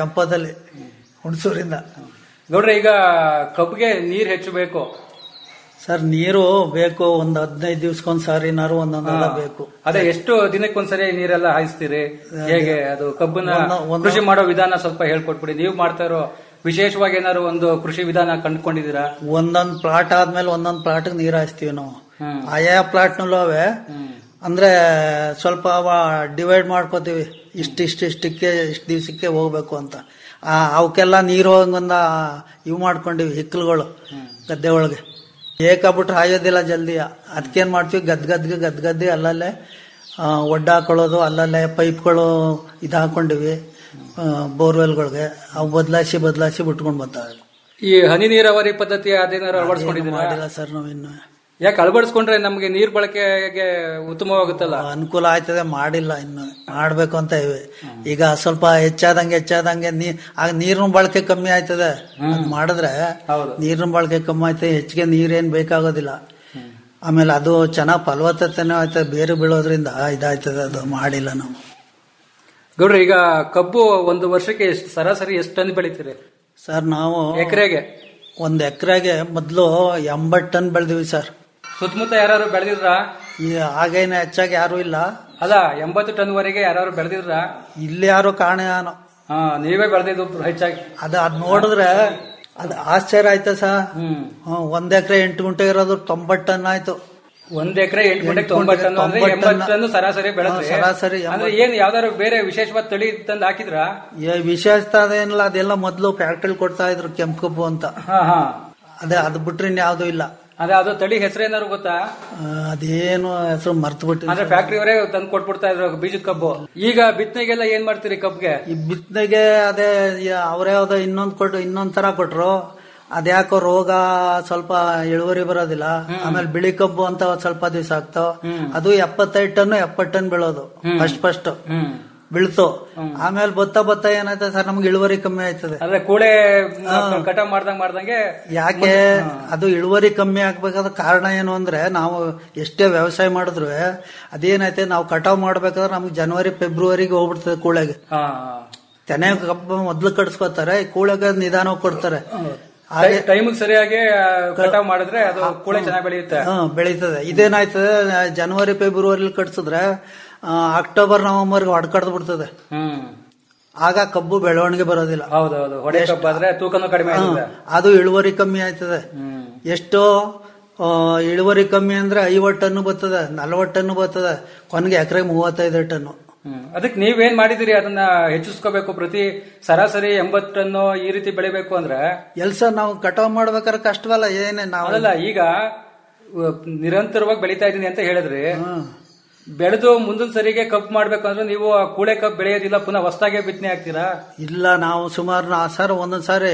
ಟೆಂಪೋದಲ್ಲಿ ಹುಣಸೂರಿಂದ ನೋಡ್ರಿ ಈಗ ಕಬ್ಬಿಗೆ ನೀರ್ ಹೆಚ್ಚು ಬೇಕು ಸರ್ ನೀರು ಬೇಕು ಒಂದ್ ಹದಿನೈದು ದಿವ್ಸಕ್ಕೊಂದ್ ಸಾರಿನಾರು ಒಂದೊಂದ್ ಹದ ಬೇಕು ಅದೇ ಎಷ್ಟು ದಿನಕ್ಕೊಂದ್ಸರಿ ನೀರೆಲ್ಲ ಹಾಯಿಸ್ತೀರಿ ಹೇಗೆ ಅದು ಕಬ್ಬನ್ನ ಒಂದು- ಒಂದು- ಕೃಷಿ ಮಾಡೋ ವಿಧಾನ ಸ್ವಲ್ಪ ಹೇಳ್ಕೊಟ್ಬಿಡಿ ನೀವು ಮಾಡ್ತಾ ಇರೋ ವಿಶೇಷವಾಗಿ ಏನಾದ್ರು ಒಂದು ಕೃಷಿ ವಿಧಾನ ಕಂಡುಕೊಂಡಿದ್ದೀರಾ ಒಂದೊಂದ್ ಪ್ಲಾಟ್ ಆದ್ಮೇಲೆ ಒಂದೊಂದ್ ಪ್ಲಾಟ್ ನೀರ್ ಹಾಯಿಸ್ತೀವಿ ನಾವು ಹ್ಮ್. ಆಯಾ ಪ್ಲಾಟ್ನಲ್ಲೂ ಅವೆ ಅಂದ್ರೆ ಸ್ವಲ್ಪ ಅವ ಡಿವೈಡ್ ಮಾಡ್ಕೋತೀವಿ ಇಷ್ಟ ಇಷ್ಟ ಇಷ್ಟಕ್ಕೆ ಇಷ್ಟ ದಿವ್ಸಕ್ಕೆ ಹೋಗ್ಬೇಕು ಅಂತ ಆ, ಅವಕ್ಕೆಲ್ಲ ನೀರು ಹೋಗಂದ ಇವು ಮಾಡ್ಕೊಂಡಿವಿ ಹಿಕ್ಕಲ್ಗಳು ಗದ್ದೆ ಒಳಗೆ ಏಕಾಬಿಟ್ರೆ ಹಾಯೋದಿಲ್ಲ ಜಲ್ದಿ ಅದಕ್ಕೇನ್ ಮಾಡ್ತೀವಿ ಗದ್ ಗದ್ಗೆ ಗದ್ ಗದ್ದೆ ಅಲ್ಲಲ್ಲೇ ಆ, ಒಡ್ಡ ಹಾಕೊಳ್ಳೋದು ಅಲ್ಲಲ್ಲೇ ಪೈಪ್ಗಳು ಇದು ಹಾಕೊಂಡಿವಿ ಬೋರ್ವೆಲ್ಗಳಿಗೆ ಅವು ಬದಲಾಯಿಸಿ ಬದಲಾಯಿಸಿ ಬಿಟ್ಕೊಂಡು ಬರ್ತಾವೆ ಈ ಹನಿ ನೀರಾವರಿ ಪದ್ಧತಿ ಅದೇನಾದ್ರು ಅಳವಡಿಸ್ಕೊಂಡಿದ್ದೀರಾ ಮಾಡಿಲ್ಲ ಸರ್ ನಾವಿನ್ನು ಯಾಕೆ ಅಳವಡಿಸ್ಕೊಂಡ್ರೆ ನಮ್ಗೆ ನೀರ್ ಬಳಕೆಗೆ ಉತ್ತಮವಾಗುತ್ತಲ್ಲ ಅನುಕೂಲ ಆಯ್ತದೆ ಮಾಡಿಲ್ಲ ಇನ್ನು ಮಾಡ್ಬೇಕು ಅಂತ ಇವೆ ಈಗ ಸ್ವಲ್ಪ ಹೆಚ್ಚಾದಂಗೆ ಹೆಚ್ಚಾದಂಗೆ ನೀ ಆಗ ನೀರಿನ ಬಳಕೆ ಕಮ್ಮಿ ಆಯ್ತದೆ ಅದ್ ಮಾಡಿದ್ರೆ ಹೌದು. ನೀರಿನ ಬಳಕೆ ಕಮ್ಮಿ ಆಯ್ತದೆ ಹೆಚ್ಚಿಗೆ ನೀರೇನ್ ಬೇಕಾಗೋದಿಲ್ಲ ಆಮೇಲೆ ಅದು ಚೆನ್ನಾಗ್ ಫಲವತ್ತತೆನೂ ಆಯ್ತದೆ ಬೇರೆ ಬೀಳೋದ್ರಿಂದ ಇದಾಯ್ತದೆ ಅದು ಮಾಡಿಲ್ಲ ನಾವು ಗೌಡ್ರೆ ಈಗ ಕಬ್ಬು ಒಂದು ವರ್ಷಕ್ಕೆ ಎಷ್ಟು ಸರಾಸರಿ ಎಷ್ಟು ಟನ್ ಬೆಳಿತೀರಿ ಸರ್ ನಾವು ಎಕರೆಗೆ ಒಂದ್ ಎಕರೆಗೆ ಮೊದ್ಲು ಎಂಬತ್ತು ಟನ್ ಬೆಳೆದಿವಿ ಸರ್ ಸುತ್ತಮುತ್ತ ಯಾರು ಬೆಳೆದಿದ್ರ ಈ ಆಗೇನು ಹೆಚ್ಚಾಗಿ ಯಾರು ಇಲ್ಲ ಅಲ್ಲ ಎಂಬತ್ತು ಟನ್ ವರೆಗೆ ಯಾರು ಬೆಳೆದಿದ್ರ ಇಲ್ಲಿ ಯಾರು ಕಾಣೆಯಾನೋ ಹಾ ನೀವೇ ಬೆಳೆದಿದ್ದು ಹೆಚ್ಚಾಗಿ ಅದ ಅದ್ ನೋಡಿದ್ರೆ ಅದ್ ಆಶ್ಚರ್ಯ ಆಯ್ತಾ ಸರ್ ಹ್ಮ್ ಹ್ಮ್, ಒಂದ್ ಎಕರೆ ಎಂಟು ಗುಂಟೆ ಇರೋದು ತೊಂಬತ್ತು ಟನ್ ಆಯ್ತು ಒಂದ್ ಎಕರೆ ಎಂಟು ಗಂಟೆ ಎಂಟು ತೊಂಬತ್ತು ಟನ್ ಅಂದ್ರೆ ತೊಂಬತ್ತು ಎಂಬತ್ತು ಟನ್ ಟನ್ ಸರಾಸರಿ ಬೆಳೆದ್ರಿ ಹಾ, ಸರಾಸರಿ ಅಂದ್ರೆ ಏನ್ ಯಾವ್ದಾದ್ರು ಬೇರೆ ವಿಶೇಷವಾದ ತಳಿ ತಂದು ಹಾಕಿದ್ರ ಏ, ವಿಶೇಷತೆ ಅದೇನಿಲ್ಲ ಅದೆಲ್ಲ ಮೊದ್ಲು ಫ್ಯಾಕ್ಟ್ರಿ ಕೊಡ್ತಾ ಇದ್ರು ಕೆಂಪು ಕಬ್ಬು ಅಂತ ಹಾ ಹಾ ಅದೇ ಅದು ಬಿಟ್ರೆ ಇನ್ಯಾವ್ದು ಇಲ್ಲ ಅದೇ ಅದು ತಳಿ ಹೆಸರು ಏನಾದ್ರು ಗೊತ್ತಾ ಆ, ಅದೇನು ಹೆಸರು ಮರ್ತು ಬಿಟ್ಟು ಅಂದ್ರೆ ಫ್ಯಾಕ್ಟ್ರಿಯವರೇ ತಂದು ಕೊಟ್ಬಿಡ್ತಾ ಇದ್ರು ಬೀಜದ ಕಬ್ಬು ಈಗ ಬಿತ್ತನೆಗೆಲ್ಲ ಏನ್ ಮಾಡ್ತೀರಿ ಕಬ್ಗೆ ಈ ಬಿತ್ತನೆಗೆ ಅದೇ ಅವರೇ ಯಾವ್ದೋ ಇನ್ನೊಂದ್ ಕೊಟ್ಟು ಇನ್ನೊಂದ್ ತರ ಕೊಟ್ರು ಅದ್ಯಾಕೋ ರೋಗ ಸ್ವಲ್ಪ ಇಳುವರಿ ಬರೋದಿಲ್ಲ ಆಮೇಲೆ ಬಿಳಿ ಕಬ್ಬು ಅಂತ ಒಂದ್ ಸ್ವಲ್ಪ ದಿವಸ ಆಗ್ತಾವ ಅದು ಎಪ್ಪತ್ತೈದು ಟನ್ ಎಪ್ಪತ್ತು ಟನ್ ಬೀಳೋದು ಫಸ್ಟ್ ಫಸ್ಟ್ ಹ್ಮ್ ಬೀಳ್ತು ಆಮೇಲೆ ಬತ್ತಾ ಬತ್ತಾ ಏನಾಯ್ತದೆ ಸರ್ ನಮ್ಗೆ ಇಳುವರಿ ಕಮ್ಮಿ ಆಯ್ತದೆ ಅಂದ್ರೆ ಕೂಳೆ ಕಟಾವ್ ಮಾಡ್ದಂಗ್ ಮಾಡ್ದಂಗೆ ಯಾಕೆ ಅದು ಇಳುವರಿ ಕಮ್ಮಿ ಆಗ್ಬೇಕಾದ ಕಾರಣ ಏನು ಅಂದ್ರೆ ನಾವು ಎಷ್ಟೇ ವ್ಯವಸಾಯ ಮಾಡಿದ್ರು ಅದೇನೈತೆ ನಾವು ಕಟಾವ್ ಮಾಡ್ಬೇಕಾದ್ರೆ ನಮ್ಗೆ ಜನವರಿ ಫೆಬ್ರವರಿಗೆ ಹೋಗ್ಬಿಡ್ತದೆ ಕೂಳೆಗೆ ಹಾ ತೆನೆ ಕಬ್ಬು ಮೊದ್ಲು ಕಟ್ಸ್ಕೊತಾರೆ ಕೂಳೆಗೆ ನಿಧಾನವಾಗಿ ಕೊಡ್ತಾರೆ ಹಾಗೆ ಟೈಮ್ ಸರಿಯಾಗಿ ಆ, ಕಟಾವ್ ಮಾಡಿದ್ರೆ ಅದು ಕೂಳೆ ಚೆನ್ನಾಗಿ ಬೆಳೆಯುತ್ತೆ ಹಾ ಬೆಳೀತದೆ ಇದೇನಾಯ್ತದೆ ಜನವರಿ ಫೆಬ್ರವರಿ ಕಟ್ಸಿದ್ರೆ ಆ, ಅಕ್ಟೋಬರ್ ನವೆಂಬರ್ಗೆ ಹೊಡ್ಕಡ್ದು ಬಿಡ್ತದೆ ಹ್ಮ್ ಆಗ ಕಬ್ಬು ಬೆಳವಣಿಗೆ ಬರೋದಿಲ್ಲ ಹೌದೌದು ಹೊಡೆ ಕಬ್ಬು ಆದ್ರೆ ತೂಕನೂ ಕಡಿಮೆ ಆಗುತ್ತೆ ಅದು ಇಳುವರಿ ಕಮ್ಮಿ ಆಯ್ತದೆ ಹ್ಮ್ ಎಷ್ಟು ಆ, ಇಳುವರಿ ಕಮ್ಮಿ ಅಂದ್ರೆ ಐವತ್ತು ಟನ್ನು ಬರ್ತದೆ ನಲ್ವತ್ತು ಟನ್ನು ಬರ್ತದೆ ಕೊನೆಗೆ ಎಕರೆಗೆ ಮೂವತ್ತೈದು ಟನ್ನು ಹ್ಮ್ ಅದಕ್ಕೆ ನೀವೇನ್ ಮಾಡಿದಿರಿ ಅದನ್ನ ಹೆಚ್ಚಿಸ್ಕೋಬೇಕು ಪ್ರತಿ ಸರಾಸರಿ ಎಂಬತ್ತು ಟನ್ನು ಈ ರೀತಿ ಬೆಳಿಬೇಕು ಅಂದ್ರೆ ಎಲ್ಸ ನಾವು ಕಟಾವ್ ಮಾಡ್ಬೇಕಾದ್ರೆ ಕಷ್ಟವಲ್ಲ ಏನೇ ನಾವು ಅದಲ್ಲ ಈಗ ಉ, ನಿರಂತರವಾಗಿ ಬೆಳಿತಾ ಇದೀನಿ ಅಂತ ಹೇಳಿದ್ರಿ ಹ್ಮ್. ಬೆಳೆದು ಮುಂದಿನ ಸರಿಗೆ ಕಬ್ಬು ಮಾಡ್ಬೇಕು ಅಂದ್ರೆ ನೀವು ಆ ಕೂಳೆ ಕಬ್ಬು ಬೆಳೆಯೋದಿಲ್ಲ ಪುನಃ ಹೊಸದಾಗೆ ಬಿತ್ತನೆ ಹಾಕ್ತೀರಾ ಇಲ್ಲ ನಾವು ಸುಮಾರು ನಾ ಸರ್ ಒಂದೊಂದ್ ಸಾರಿ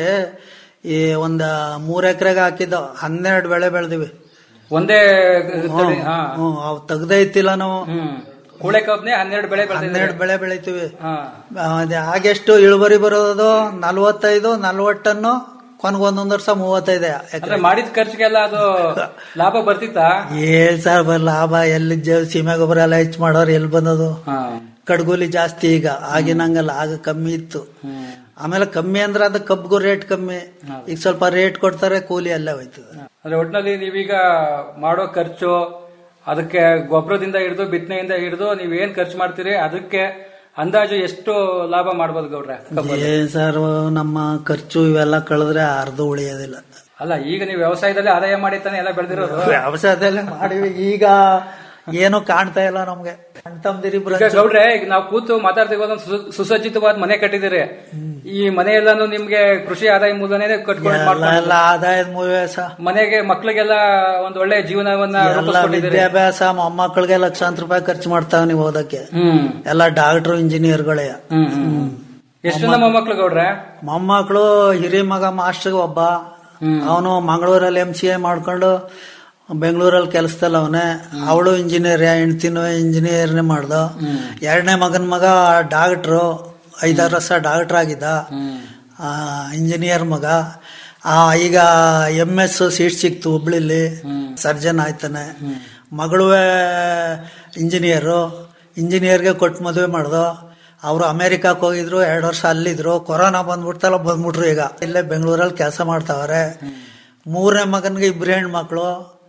ಈ ಒಂದ್ ಮೂರ್ ಎಕರೆಗೆ ಹಾಕಿದ್ದು ಹನ್ನೆರಡು ಬೆಳೆ ಬೆಳೆದಿವಿ ಒಂದೇ ತಳಿ ಹಾ ಹ್ಮ್ ಅವ್ ತೆಗ್ದೇ ಇತ್ತಿಲ್ಲ ನಾವು ಹ್ಮ್ ಕೂಳೆ ಕಬ್ನೇ ಹನ್ನೆರಡು ಬೆಳೆ ಬೆಳೆದಿದ್ದೀರಿ ಹನ್ನೆರಡು ಬೆಳೆ ಬೆಳಿತೀವಿ ಹಾ ಅದೇ ಆಗೆಷ್ಟು ಇಳುವರಿ ಬರೋದು ನಲ್ವತ್ತೈದು ನಲ್ವತ್ತನ್ನು ಕೊನೆಗೆ ಒಂದೊಂದ್ ವರ್ಷ ಮೂವತ್ತೈದು ಎಕರೆ ಅಂದ್ರೆ ಮಾಡಿದ ಖರ್ಚಿಗೆಲ್ಲ ಅದು ಲಾಭ ಬರ್ತಿತ್ತಾ ಏನ್ ಸರ್ ಬರ್ ಲಾಭ ಎಲ್ಲಿ ಜ- ಸೀಮೆ ಗೊಬ್ಬರ ಎಲ್ಲ ಹೆಚ್ಚು ಮಾಡೋರು ಎಲ್ಲಿ ಬಂದದು ಹಾ ಕಡ್ಗೋಲಿ ಜಾಸ್ತಿ ಈಗ ಆಗಿನಂಗಲ್ಲ ಆಗ ಕಮ್ಮಿ ಇತ್ತು ಹ್ಮ್ ಆಮೇಲೆ ಕಮ್ಮಿ ಅಂದ್ರೆ ಅದು ಕಬ್ಗೂ ರೇಟ್ ಕಮ್ಮಿ ಈಗ ಸ್ವಲ್ಪ ರೇಟ್ ಕೊಡ್ತಾರೆ ಕೂಲಿ ಅಲ್ಲೇ ಹೋಯ್ತದೆ ಅಂದ್ರೆ ಒಟ್ಟಿನಲ್ಲಿ ನೀವೀಗ ಮಾಡೋ ಖರ್ಚು ಅದಕ್ಕೆ ಗೊಬ್ಬರದಿಂದ ಹಿಡಿದು ಬಿತ್ತನೆಯಿಂದ ಹಿಡಿದು ನೀವ್ ಏನ್ ಖರ್ಚು ಮಾಡ್ತೀರಿ ಅದಕ್ಕೆ ಅಂದಾಜು ಎಷ್ಟು ಲಾಭ ಮಾಡ್ಬೋದು ಗೌಡ್ರೆ ಕಬ್ಬಲ್ಲಿ? ಏನ್ ಸರ್ ನಮ್ಮ ಖರ್ಚು ಇವೆಲ್ಲ ಕಳೆದ್ರೆ ಅರ್ಧ ಉಳಿಯೋದಿಲ್ಲ ಅಲ್ಲ ಈಗ ನೀವು ವ್ಯವಸಾಯದಲ್ಲಿ ಆದಾಯ ಮಾಡಿ ತಾನೇ ಎಲ್ಲ ಬೆಳೆದಿರೋದು ವ್ಯವಸಾಯದಲ್ಲೇ ಮಾಡಿವಿ ಈಗ ಏನು ಕಾಣ್ತಾ ಇಲ್ಲ ನಮ್ಗೆ ಅಣ್ಣ ತಮ್ದಿರಿಬ್ರು ಈಗ ಗೌಡ್ರೆ ಈಗ ನಾವು ಕೂತು ಮಾತಾಡ್ತೀವಿ ಒಂದೊಂದು ಸು- ಸುಸಜ್ಜಿತವಾದ ಮನೆ ಕಟ್ಟಿದಿರಿ ಈ ಮನೆ ಎಲ್ಲಾನು ನಿಮ್ಗೆ ಕೃಷಿ ಆದಾಯ ಮೂಲನೇ ಕಟ್ಕೊಂಡು ಎಲ್ಲ ಮಾಡ್ಕೊಂಡು ಎಲ್ಲ ಆದಾಯದ ಮೂವ್ಯಾಸ ಮನೆಗೆ ಮಕ್ಳಿಗೆಲ್ಲ ಒಂದ್ ಒಳ್ಳೆ ಜೀವನವನ್ನ ಎಲ್ಲ ರೂಪಿಸ್ಕೊಟ್ಟಿದ್ದೀರಿ ವಿದ್ಯಾಭ್ಯಾಸ ಮೊಮ್ಮಕ್ಕಳಿಗೆ ಲಕ್ಷಾಂತರ ರೂಪಾಯಿ ಖರ್ಚು ಮಾಡ್ತಾವ ನೀವು ಓದಕ್ಕೆ ಹ್ಮ್ ಎಲ್ಲ ಡಾಕ್ಟ್ರು ಇಂಜಿನಿಯರ್ಗಳೇ ಹ್ಮ್ ಹ್ಮ್ ಎಷ್ಟು ನಮ್ಮ ಮಕ್ಳು ಗೌಡ್ರೆ ಮೊಮ್ಮಕ್ಕಳು ಹಿರಿ ಮಗ ಮಾಸ್ಟರ್ ಒಬ್ಬ ಅವನು ಮಂಗಳೂರಲ್ಲಿ ಎಂ ಸಿ ಎ ಮಾಡ್ಕೊಂಡು ಬೆಂಗಳೂರಲ್ಲಿ ಕೆಲಸದಲ್ಲ ಅವನೇ ಅವಳು ಇಂಜಿನಿಯರ್ ಹೆಂಡ್ತಿನೂ ಇಂಜಿನಿಯರ್ನೇ ಮಾಡ್ದು ಎರಡನೇ ಮಗನ ಮಗ ಡಾಕ್ಟ್ರು ಐದಾರು ವರ್ಷ ಡಾಕ್ಟರ್ ಆಗಿದ್ದ ಇಂಜಿನಿಯರ್ ಮಗ ಆ, ಈಗ ಎಮ್ ಎಸ್ ಸೀಟ್ ಸಿಕ್ತು ಹುಬ್ಳಿಲಿ ಸರ್ಜನ್ ಆಯ್ತಾನೆ ಮಗಳುವೆ ಇಂಜಿನಿಯರು ಇಂಜಿನಿಯರ್ಗೆ ಕೊಟ್ಟು ಮದುವೆ ಮಾಡ್ದು ಅವರು ಅಮೆರಿಕಕ್ಕೆ ಹೋಗಿದ್ರು ಎರಡು ವರ್ಷ ಅಲ್ಲಿದ್ರು ಕೊರೋನಾ ಬಂದ್ಬಿಡ್ತಲ್ಲ ಬಂದ್ಬಿಟ್ರು ಈಗ ಇಲ್ಲೇ ಬೆಂಗಳೂರಲ್ಲಿ ಕೆಲಸ ಮಾಡ್ತಾವ್ರೆ ಮೂರನೇ ಮಗನ್ಗೆ ಇಬ್ರು ಹೆಣ್ಮಕ್ಳು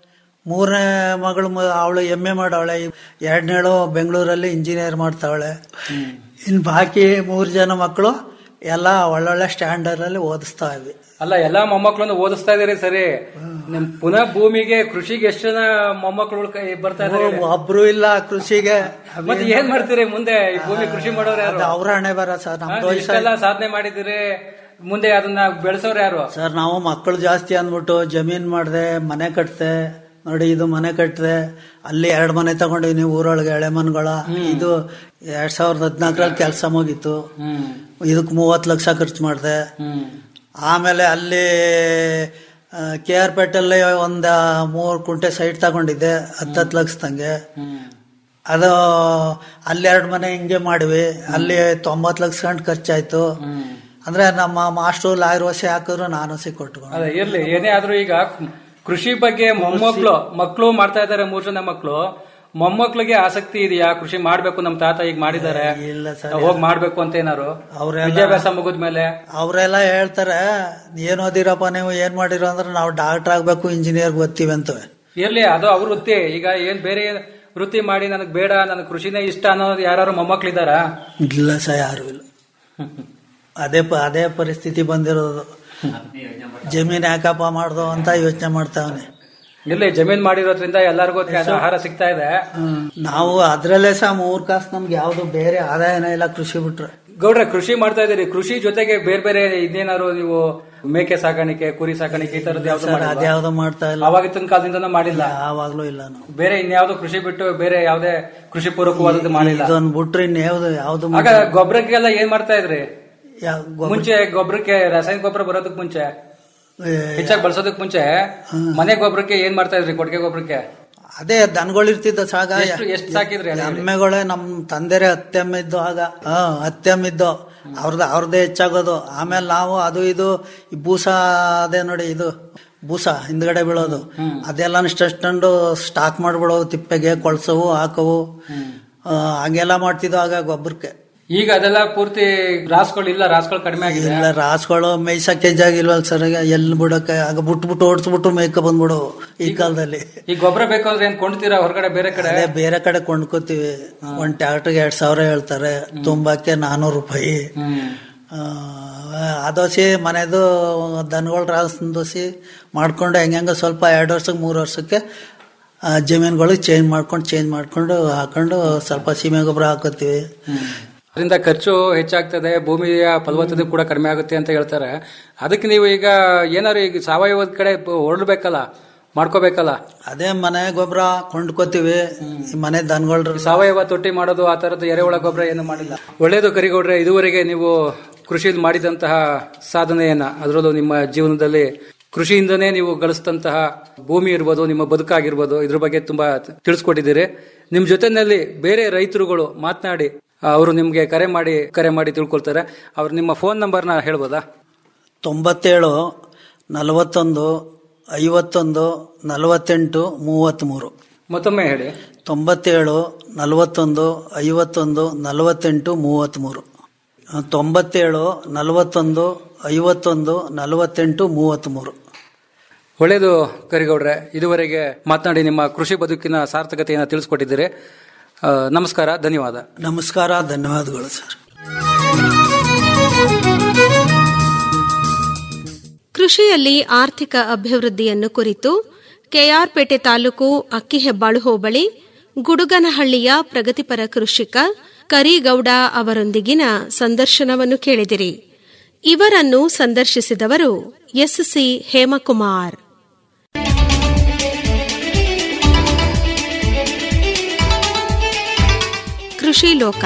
ಮೂರನೇ ಮಗಳು ಅವಳು ಎಮ್ ಎ ಮಾಡವಳೆ ಎರಡನೇಳು ಬೆಂಗಳೂರಲ್ಲಿ ಇಂಜಿನಿಯರ್ ಮಾಡ್ತಾವಳೆ ಇನ್ನು ಬಾಕಿ ಮೂರು ಜನ ಮಕ್ಕಳು ಎಲ್ಲ ಒಳ್ಳೊಳ್ಳೆ ಸ್ಟ್ಯಾಂಡರ್ಡ್ ಅಲ್ಲಿ ಓದಿಸ್ತಾ ಇವಿ ಅಲ್ಲ ಎಲ್ಲಾ ಮೊಮ್ಮಕ್ಕಳನ್ನು ಓದಿಸ್ತಾ ಇದೀರಿ ಸರಿ ನಿಮ್ ಪುನಃ ಭೂಮಿಗೆ ಕೃಷಿಗೆ ಎಷ್ಟು ಜನ ಮೊಮ್ಮಕ್ಕಳು ಉಳ್ಕ- ಬರ್ತಾ ಇದಾರೆ ಒಬ್ರು ಇಲ್ಲ ಕೃಷಿಗೆ ಮತ್ತೆ ಏನ್ ಮಾಡ್ತೀರಿ ಮುಂದೆ ಈ ಭೂಮಿ ಕೃಷಿ ಮಾಡೋರು ಯಾರು ಅದು ಅವ್ರ ಹಣೆ ಬರ ಸರ್ ಹಾ, ನಮ್ದು ವಯಸ್ಸು ಇಷ್ಟೆಲ್ಲ ಸಾಧನೆ ಮಾಡಿದಿರಿ ಮುಂದೆ ಅದನ್ನ ಬೆಳೆಸೋರು ಯಾರು ಸರ್ ನಾವು ಮಕ್ಕಳು ಜಾಸ್ತಿ ಅಂದ್ಬಿಟ್ಟು ಜಮೀನ್ ಮಾಡಿದೆ ಮನೆ ಕಟ್ತೆ ನೋಡಿ ಇದು ಮನೆ ಕಟ್ಟಿದೆ ಅಲ್ಲಿ ಎರಡು ಮನೆ ತಗೊಂಡಿವಿ ಊರೊಳಗೆ ಎಳೆ ಮನ್ಗಳ ಇದು ಎರಡ್ ಸಾವಿರದ ಹದಿನಾಲ್ಕರಲ್ಲಿ ಕೆಲಸ ಮುಗೀತು ಹ್ಮ್ ಇದಕ್ಕೆ ಮೂವತ್ತು ಲಕ್ಷ ಖರ್ಚು ಮಾಡಿದೆ ಹ್ಮ್ ಆಮೇಲೆ ಅಲ್ಲಿ ಕೆ ಆರ್ ಪೇಟೆಲ್ಲಿ ಒಂದ ಮೂರು ಕುಂಟೆ ಸೈಟ್ ತಗೊಂಡಿದ್ದೆ ಹತ್ತತ್ತು ಲಕ್ಷದಂಗೆ ಹ್ಮ್ ಅದು ಅಲ್ಲಿ ಎರಡು ಮನೆ ಹಿಂಗೆ ಮಾಡಿವಿ ಅಲ್ಲಿ ತೊಂಬತ್ತು ಲಕ್ಷ ಗಂಟು ಖರ್ಚಾಯ್ತು ಹ್ಮ್ ಅಂದ್ರೆ ನಮ್ಮ ಮಾಸ್ಟ್ರು ಲಾಯರ್ ವಸಿ ಹಾಕಿದ್ರು ನಾನು ಸಿ ಕೊಟ್ಕೊಂಡು ಅದೇ ಇರ್ಲಿ ಏನೇ ಆದ್ರೂ ಈಗ ಕೃಷಿ ಬಗ್ಗೆ ಮೊಮ್ಮಕ್ಳು ಮಕ್ಕಳು ಮಾಡ್ತಾ ಇದಾರೆ ಮೂರ್ ಜನ ಮಕ್ಕಳು ಮೊಮ್ಮಕ್ಳಿಗೆ ಆಸಕ್ತಿ ಇದೆಯಾ ಕೃಷಿ ಮಾಡ್ಬೇಕು ನಮ್ ತಾತ ಈಗ ಮಾಡಿದ್ದಾರೆ ಇಲ್ಲ ಸರ್ ನಾವ್ ಹೋಗ್ ಮಾಡ್ಬೇಕು ಅಂತ ಏನಾರು ಅವ್ರೆಲ್ಲ ವಿದ್ಯಾಭ್ಯಾಸ ಮುಗಿದ್ಮೇಲೆ ಅವರೆಲ್ಲ ಹೇಳ್ತಾರೆ ಏನ್ ಓದಿರಪ್ಪ ನೀವು ಏನ್ ಮಾಡಿರೋ ಅಂದ್ರೆ ನಾವು ಡಾಕ್ಟರ್ ಆಗ್ಬೇಕು ಇಂಜಿನಿಯರ್ ಗೊತ್ತೀವಿ ಅಂತವೆ ಇರ್ಲಿ ಅದು ಅವ್ರ ವೃತ್ತಿ ಈಗ ಏನ್ ಬೇರೆ ಏನ್ ವೃತ್ತಿ ಮಾಡಿ ನನಗ್ ಬೇಡ ನನಗ್ ಕೃಷಿನೇ ಇಷ್ಟ ಅನ್ನೋದು ಯಾರು ಮೊಮ್ಮಕ್ಳಿದಾರ ಇಲ್ಲ ಸರ್ ಯಾರು ಇಲ್ಲ ಅದೇ ಪ- ಅದೇ ಪರಿಸ್ಥಿತಿ ಬಂದಿರೋದು ಜಮೀನ್ ಯಾಕಪ್ಪ ಮಾಡ್ದು ಅಂತ ಯೋಚನೆ ಮಾಡ್ತಾವನೆ ಇರ್ಲಿ ಜಮೀನ್ ಮಾಡಿರೋದ್ರಿಂದ ಎಲ್ಲರಿಗೂ ಆಹಾರ ಸಿಗ್ತಾ ಇದೆ ನಾವು ಅದ್ರಲ್ಲೇ ಸಹ ಮೂರ್ ಕಾಸು ನಮ್ಗೆ ಯಾವ್ದು ಬೇರೆ ಆದಾಯನೇ ಇಲ್ಲ ಕೃಷಿ ಬಿಟ್ರೆ ಗೌಡ್ರೆ ಕೃಷಿ ಮಾಡ್ತಾ ಇದೀರಿ ಕೃಷಿ ಜೊತೆಗೆ ಬೇರೆ ಬೇರೆ ಇದೇನಾದ್ರು ನೀವು ಮೇಕೆ ಸಾಕಾಣಿಕೆ ಕುರಿ ಸಾಕಾಣಿಕೆ ಈ ತರದ್ ಯಾವ್ದು ಸರ್ ಅದ್ಯಾವ್ದು ಮಾಡ್ತಾ ಇಲ್ಲ ಅವಾಗಿನ ಕಾಲದಿಂದನೂ ಮಾಡಿಲ್ಲ ಯಾವಾಗ್ಲೂ ಇಲ್ಲ ನಾವು ಬೇರೆ ಇನ್ಯಾವ್ದು ಕೃಷಿ ಬಿಟ್ಟು ಬೇರೆ ಯಾವ್ದೇ ಕೃಷಿ ಪೂರಕವಾದದ್ದು ಮಾಡಿಲ್ಲ ಇದೊಂದು ಬಿಟ್ರೆ ಇನ್ಯಾವ್ದು ಯಾವ್ದು ಆಗ ಗೊಬ್ಬರಕ್ಕೆಲ್ಲ ಏನ್ ಮಾಡ್ತಾ ಇದ್ರಿ ಯಾವ ಗೊಬ್ಬರ ಮುಂಚೆ ಗೊಬ್ಬರಕ್ಕೆ ರಾಸಾಯನಿಕ ಗೊಬ್ಬರ ಬರೋದಕ್ ಮುಂಚೆ ಏ, ಹೆಚ್ಚಾಗಿ ಬಳಸೋದಕ್ ಮುಂಚೆ ಮನೆ ಗೊಬ್ಬರಕ್ಕೆ ಏನ್ ಮಾಡ್ತಾ ಇದ್ರಿ ಕೊಟ್ಟಿಗೆ ಗೊಬ್ಬರಕ್ಕೆ ಅದೇ ದನಗಳಿರ್ತಿದ್ದ ಸಾಗ ಎಷ್ಟು ಎಷ್ಟು ಸಾಕಿದ್ರಿ ಅಲ್ಲಿ? ಎಮ್ಮೆಗಳೇ ನಮ್ ತಂದೆರೆ ಹತ್ತೆಮ್ಮೆ ಇದ್ದು ಆಗ ಹ ಹತ್ತೆಮ್ಮೆ ಇದ್ದು ಅವ್ರದ್ದು ಅವ್ರದ್ದೇ ಹೆಚ್ಚಾಗೋದು ಆಮೇಲೆ ನಾವು ಅದು ಇದು ಈ ಬೂಸ ಅದೇ ನೋಡಿ ಇದು ಬೂಸ ಹಿಂದ್ಗಡೆ ಬೀಳೋದು ಅದೆಲ್ಲ ಇಷ್ಟೊಂದು ಸ್ಟಾಕ್ ಮಾಡ್ಬಿಡೋವು ತಿಪ್ಪೆಗೆ ಕೊಳ್ಸವು ಹಾಕವು ಆ, ಹಂಗೆಲ್ಲ ಮಾಡ್ತಿದ್ವು ಆಗ ಗೊಬ್ಬರಕ್ಕೆ ಈಗ ಅದೆಲ್ಲ ಪೂರ್ತಿ ರಾಸ್ಗಳು ಇಲ್ಲ ರಾಸ್ಗಳು ಕಡಿಮೆ ಆಗಿದೆ ಇಲ್ಲ ರಾಸುಗಳು ಮೇಯ್ಸಕ್ಕೆ ಜಾಗಿಲ್ವಲ್ಲ ಸರ್ ಎಲ್ಲಿ ಬಿಡಕ್ಕೆ ಆಗ ಬಿಟ್ಬಿಟ್ಟು ಓಡಿಸ್ಬಿಟ್ಟು ಮೇಯ್ಕ ಬಂದ್ಬಿಡು ಈ ಕಾಲದಲ್ಲಿ ಈ ಗೊಬ್ಬರ ಬೇಕು ಅಂದ್ರೆ ಏನ್ ಕೊಂಡ್ತೀರಾ ಹೊರಗಡೆ ಬೇರೆ ಕಡೆ ಅದೇ ಬೇರೆ ಕಡೆ ಕೊಂಡ್ಕೋತೀವಿ ಒಂದ್ ಟ್ಯಾಕ್ಟರ್ಗೆ ಎರಡ್ ಸಾವಿರ ಹೇಳ್ತಾರೆ ತುಂಬಾಕೆ ನಾನೂರು ರೂಪಾಯಿ ಹ್ಮ್ ಆ, ಅದೋಸಿ ಮನೆದು ದನಗಳ ರಾಸದೋಸಿ ಮಾಡ್ಕೊಂಡು ಹೆಂಗ ಸ್ವಲ್ಪ ಎರಡು ವರ್ಷಕ್ಕೆ ಮೂರು ವರ್ಷಕ್ಕೆ ಆ, ಜಮೀನುಗಳಿಗೆ ಚೇಂಜ್ ಮಾಡ್ಕೊಂಡು ಚೇಂಜ್ ಮಾಡ್ಕೊಂಡು ಹಾಕೊಂಡು ಸ್ವಲ್ಪ ಸೀಮೆ ಗೊಬ್ಬರ ಹಾಕೋತೀವಿ ಅದರಿಂದ ಖರ್ಚು ಹೆಚ್ಚಾಗ್ತದೆ ಭೂಮಿಯ ಫಲವತ್ತತೆ ಕೂಡ ಕಡಿಮೆ ಆಗುತ್ತೆ ಅಂತ ಹೇಳ್ತಾರೆ ಅದಕ್ಕೆ ನೀವು ಈಗ ಏನಾದ್ರು ಈಗ ಸಾವಯವದ ಕಡೆ ಹೊರಡ್ಬೇಕಲ್ಲ ಮಾಡ್ಕೋಬೇಕಲ್ಲ ಅದೇ ಮನೆ ಗೊಬ್ಬರ ಕೊಂಡ್ಕೋತೀವಿ ಈ ಮನೆ ದನಗಳ ಸಾವಯವ ತೊಟ್ಟಿ ಮಾಡೋದು ಆ ತರದ ಎರೆಹುಳ ಗೊಬ್ಬರ ಏನು ಮಾಡಿಲ್ಲ ಒಳ್ಳೇದು ಕರಿಗೌಡ್ರೆ ಇದುವರೆಗೆ ನೀವು ಕೃಷಿಯಲ್ಲಿ ಮಾಡಿದಂತಹ ಸಾಧನೆಯನ್ನ ಅದರಲ್ಲೂ ನಿಮ್ಮ ಜೀವನದಲ್ಲಿ ಕೃಷಿಯಿಂದನೇ ನೀವು ಗಳಿಸಿದಂತಹ ಭೂಮಿ ಇರ್ಬೋದು ನಿಮ್ಮ ಬದುಕಾಗಿರ್ಬೋದು ಇದ್ರ ಬಗ್ಗೆ ತುಂಬಾ ತಿಳಿಸ್ಕೊಟ್ಟಿದ್ದೀರಿ ನಿಮ್ ಜೊತೆನಲ್ಲಿ ಬೇರೆ ರೈತರುಗಳು ಮಾತನಾಡಿ ಅವರು ನಿಮ್ಗೆ ಕರೆ ಮಾಡಿ ಕರೆ ಮಾಡಿ ತಿಳ್ಕೊಳ್ತಾರೆ ಅವ್ರು ನಿಮ್ಮ ಫೋನ್ ನಂಬರ್ನ ಹೇಳ್ಬೋದಾ ತೊಂಬತ್ತೇಳು ನಲವತ್ತೊಂದು ಐವತ್ತೊಂದು ನಲವತ್ತೆಂಟು ಮೂವತ್ತ್ಮೂರು ಮತ್ತೊಮ್ಮೆ ಹೇಳಿ ತೊಂಬತ್ತೇಳು ನಲವತ್ತೊಂದು ಐವತ್ತೊಂದು ನಲವತ್ತೆಂಟು ಮೂವತ್ತ್ಮೂರು ಆ, ತೊಂಬತ್ತೇಳು ನಲವತ್ತೊಂದು ಐವತ್ತೊಂದು ನಲವತ್ತೆಂಟು ಮೂವತ್ತ್ಮೂರು ಒಳ್ಳೆಯದು ಕರಿಗೌಡ್ರೆ ಇದುವರೆಗೆ ಮಾತನಾಡಿ ನಿಮ್ಮ ಕೃಷಿ ಬದುಕಿನ ಸಾರ್ಥಕತೆಯನ್ನು ತಿಳಿಸ್ಕೊಟ್ಟಿದ್ದೀರಿ ಆ, ನಮಸ್ಕಾರ ಧನ್ಯವಾದ ನಮಸ್ಕಾರ ಧನ್ಯವಾದಗಳು ಸರ್ ಕೃಷಿಯಲ್ಲಿ ಆರ್ಥಿಕ ಅಭಿವೃದ್ಧಿಯನ್ನು ಕುರಿತು ಕೆಆರ್ಪೇಟೆ ತಾಲೂಕು ಅಕ್ಕಿಹೆಬ್ಬಾಳು ಹೋಬಳಿ ಗುಡುಗನಹಳ್ಳಿಯ ಪ್ರಗತಿಪರ ಕೃಷಿಕ ಕರಿಗೌಡ ಅವರೊಂದಿಗಿನ ಸಂದರ್ಶನವನ್ನು ಕೇಳಿದಿರಿ ಇವರನ್ನು ಸಂದರ್ಶಿಸಿದವರು ಎಸ್ಸಿ ಹೇಮಕುಮಾರ್ ಕೃಷಿ ಲೋಕ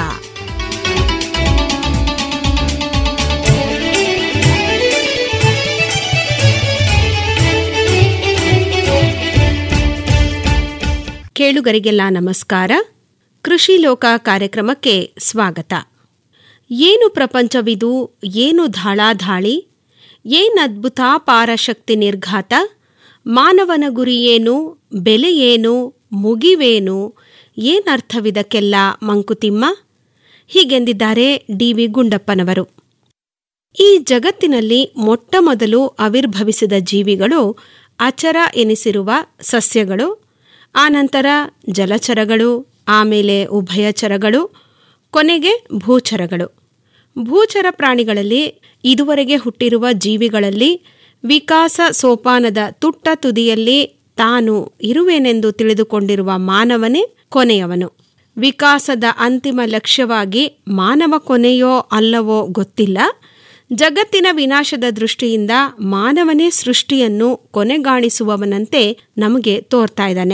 ಕೇಳುಗರಿಗೆಲ್ಲ ನಮಸ್ಕಾರ ಕೃಷಿ ಲೋಕ ಕಾರ್ಯಕ್ರಮಕ್ಕೆ ಸ್ವಾಗತ ಏನು ಪ್ರಪಂಚವಿದು ಏನು ಧಾಳಾಧಾಳಿ ಏನದ್ಭುತ ಪಾರಶಕ್ತಿ ನಿರ್ಘಾತ ಮಾನವನ ಗುರಿಯೇನು ಬೆಲೆಯೇನು ಮುಗಿವೇನು ಏನರ್ಥವಿದಕ್ಕೆಲ್ಲ ಮಂಕುತಿಮ್ಮ ಹೀಗೆಂದಿದ್ದಾರೆ ಡಿ ವಿ ಗುಂಡಪ್ಪನವರು ಈ ಜಗತ್ತಿನಲ್ಲಿ ಮೊಟ್ಟಮೊದಲು ಆವಿರ್ಭವಿಸಿದ ಜೀವಿಗಳು ಅಚರ ಎನಿಸಿರುವ ಸಸ್ಯಗಳು ಆನಂತರ ಜಲಚರಗಳು ಆಮೇಲೆ ಉಭಯಚರಗಳು ಕೊನೆಗೆ ಭೂಚರಗಳು ಭೂಚರ ಪ್ರಾಣಿಗಳಲ್ಲಿ ಇದುವರೆಗೆ ಹುಟ್ಟಿರುವ ಜೀವಿಗಳಲ್ಲಿ ವಿಕಾಸ ಸೋಪಾನದ ತುಟ್ಟ ತುದಿಯಲ್ಲಿ ತಾನು ಇರುವೆನೆಂದು ತಿಳಿದುಕೊಂಡಿರುವ ಮಾನವನೇ ಕೊನೆಯವನು ವಿಕಾಸದ ಅಂತಿಮ ಲಕ್ಷ್ಯವಾಗಿ ಮಾನವ ಕೊನೆಯೋ ಅಲ್ಲವೋ ಗೊತ್ತಿಲ್ಲ ಜಗತ್ತಿನ ವಿನಾಶದ ದೃಷ್ಟಿಯಿಂದ ಮಾನವನೇ ಸೃಷ್ಟಿಯನ್ನು ಕೊನೆಗಾಣಿಸುವವನಂತೆ ನಮಗೆ ತೋರ್ತಾ ಇದ್ದಾನೆ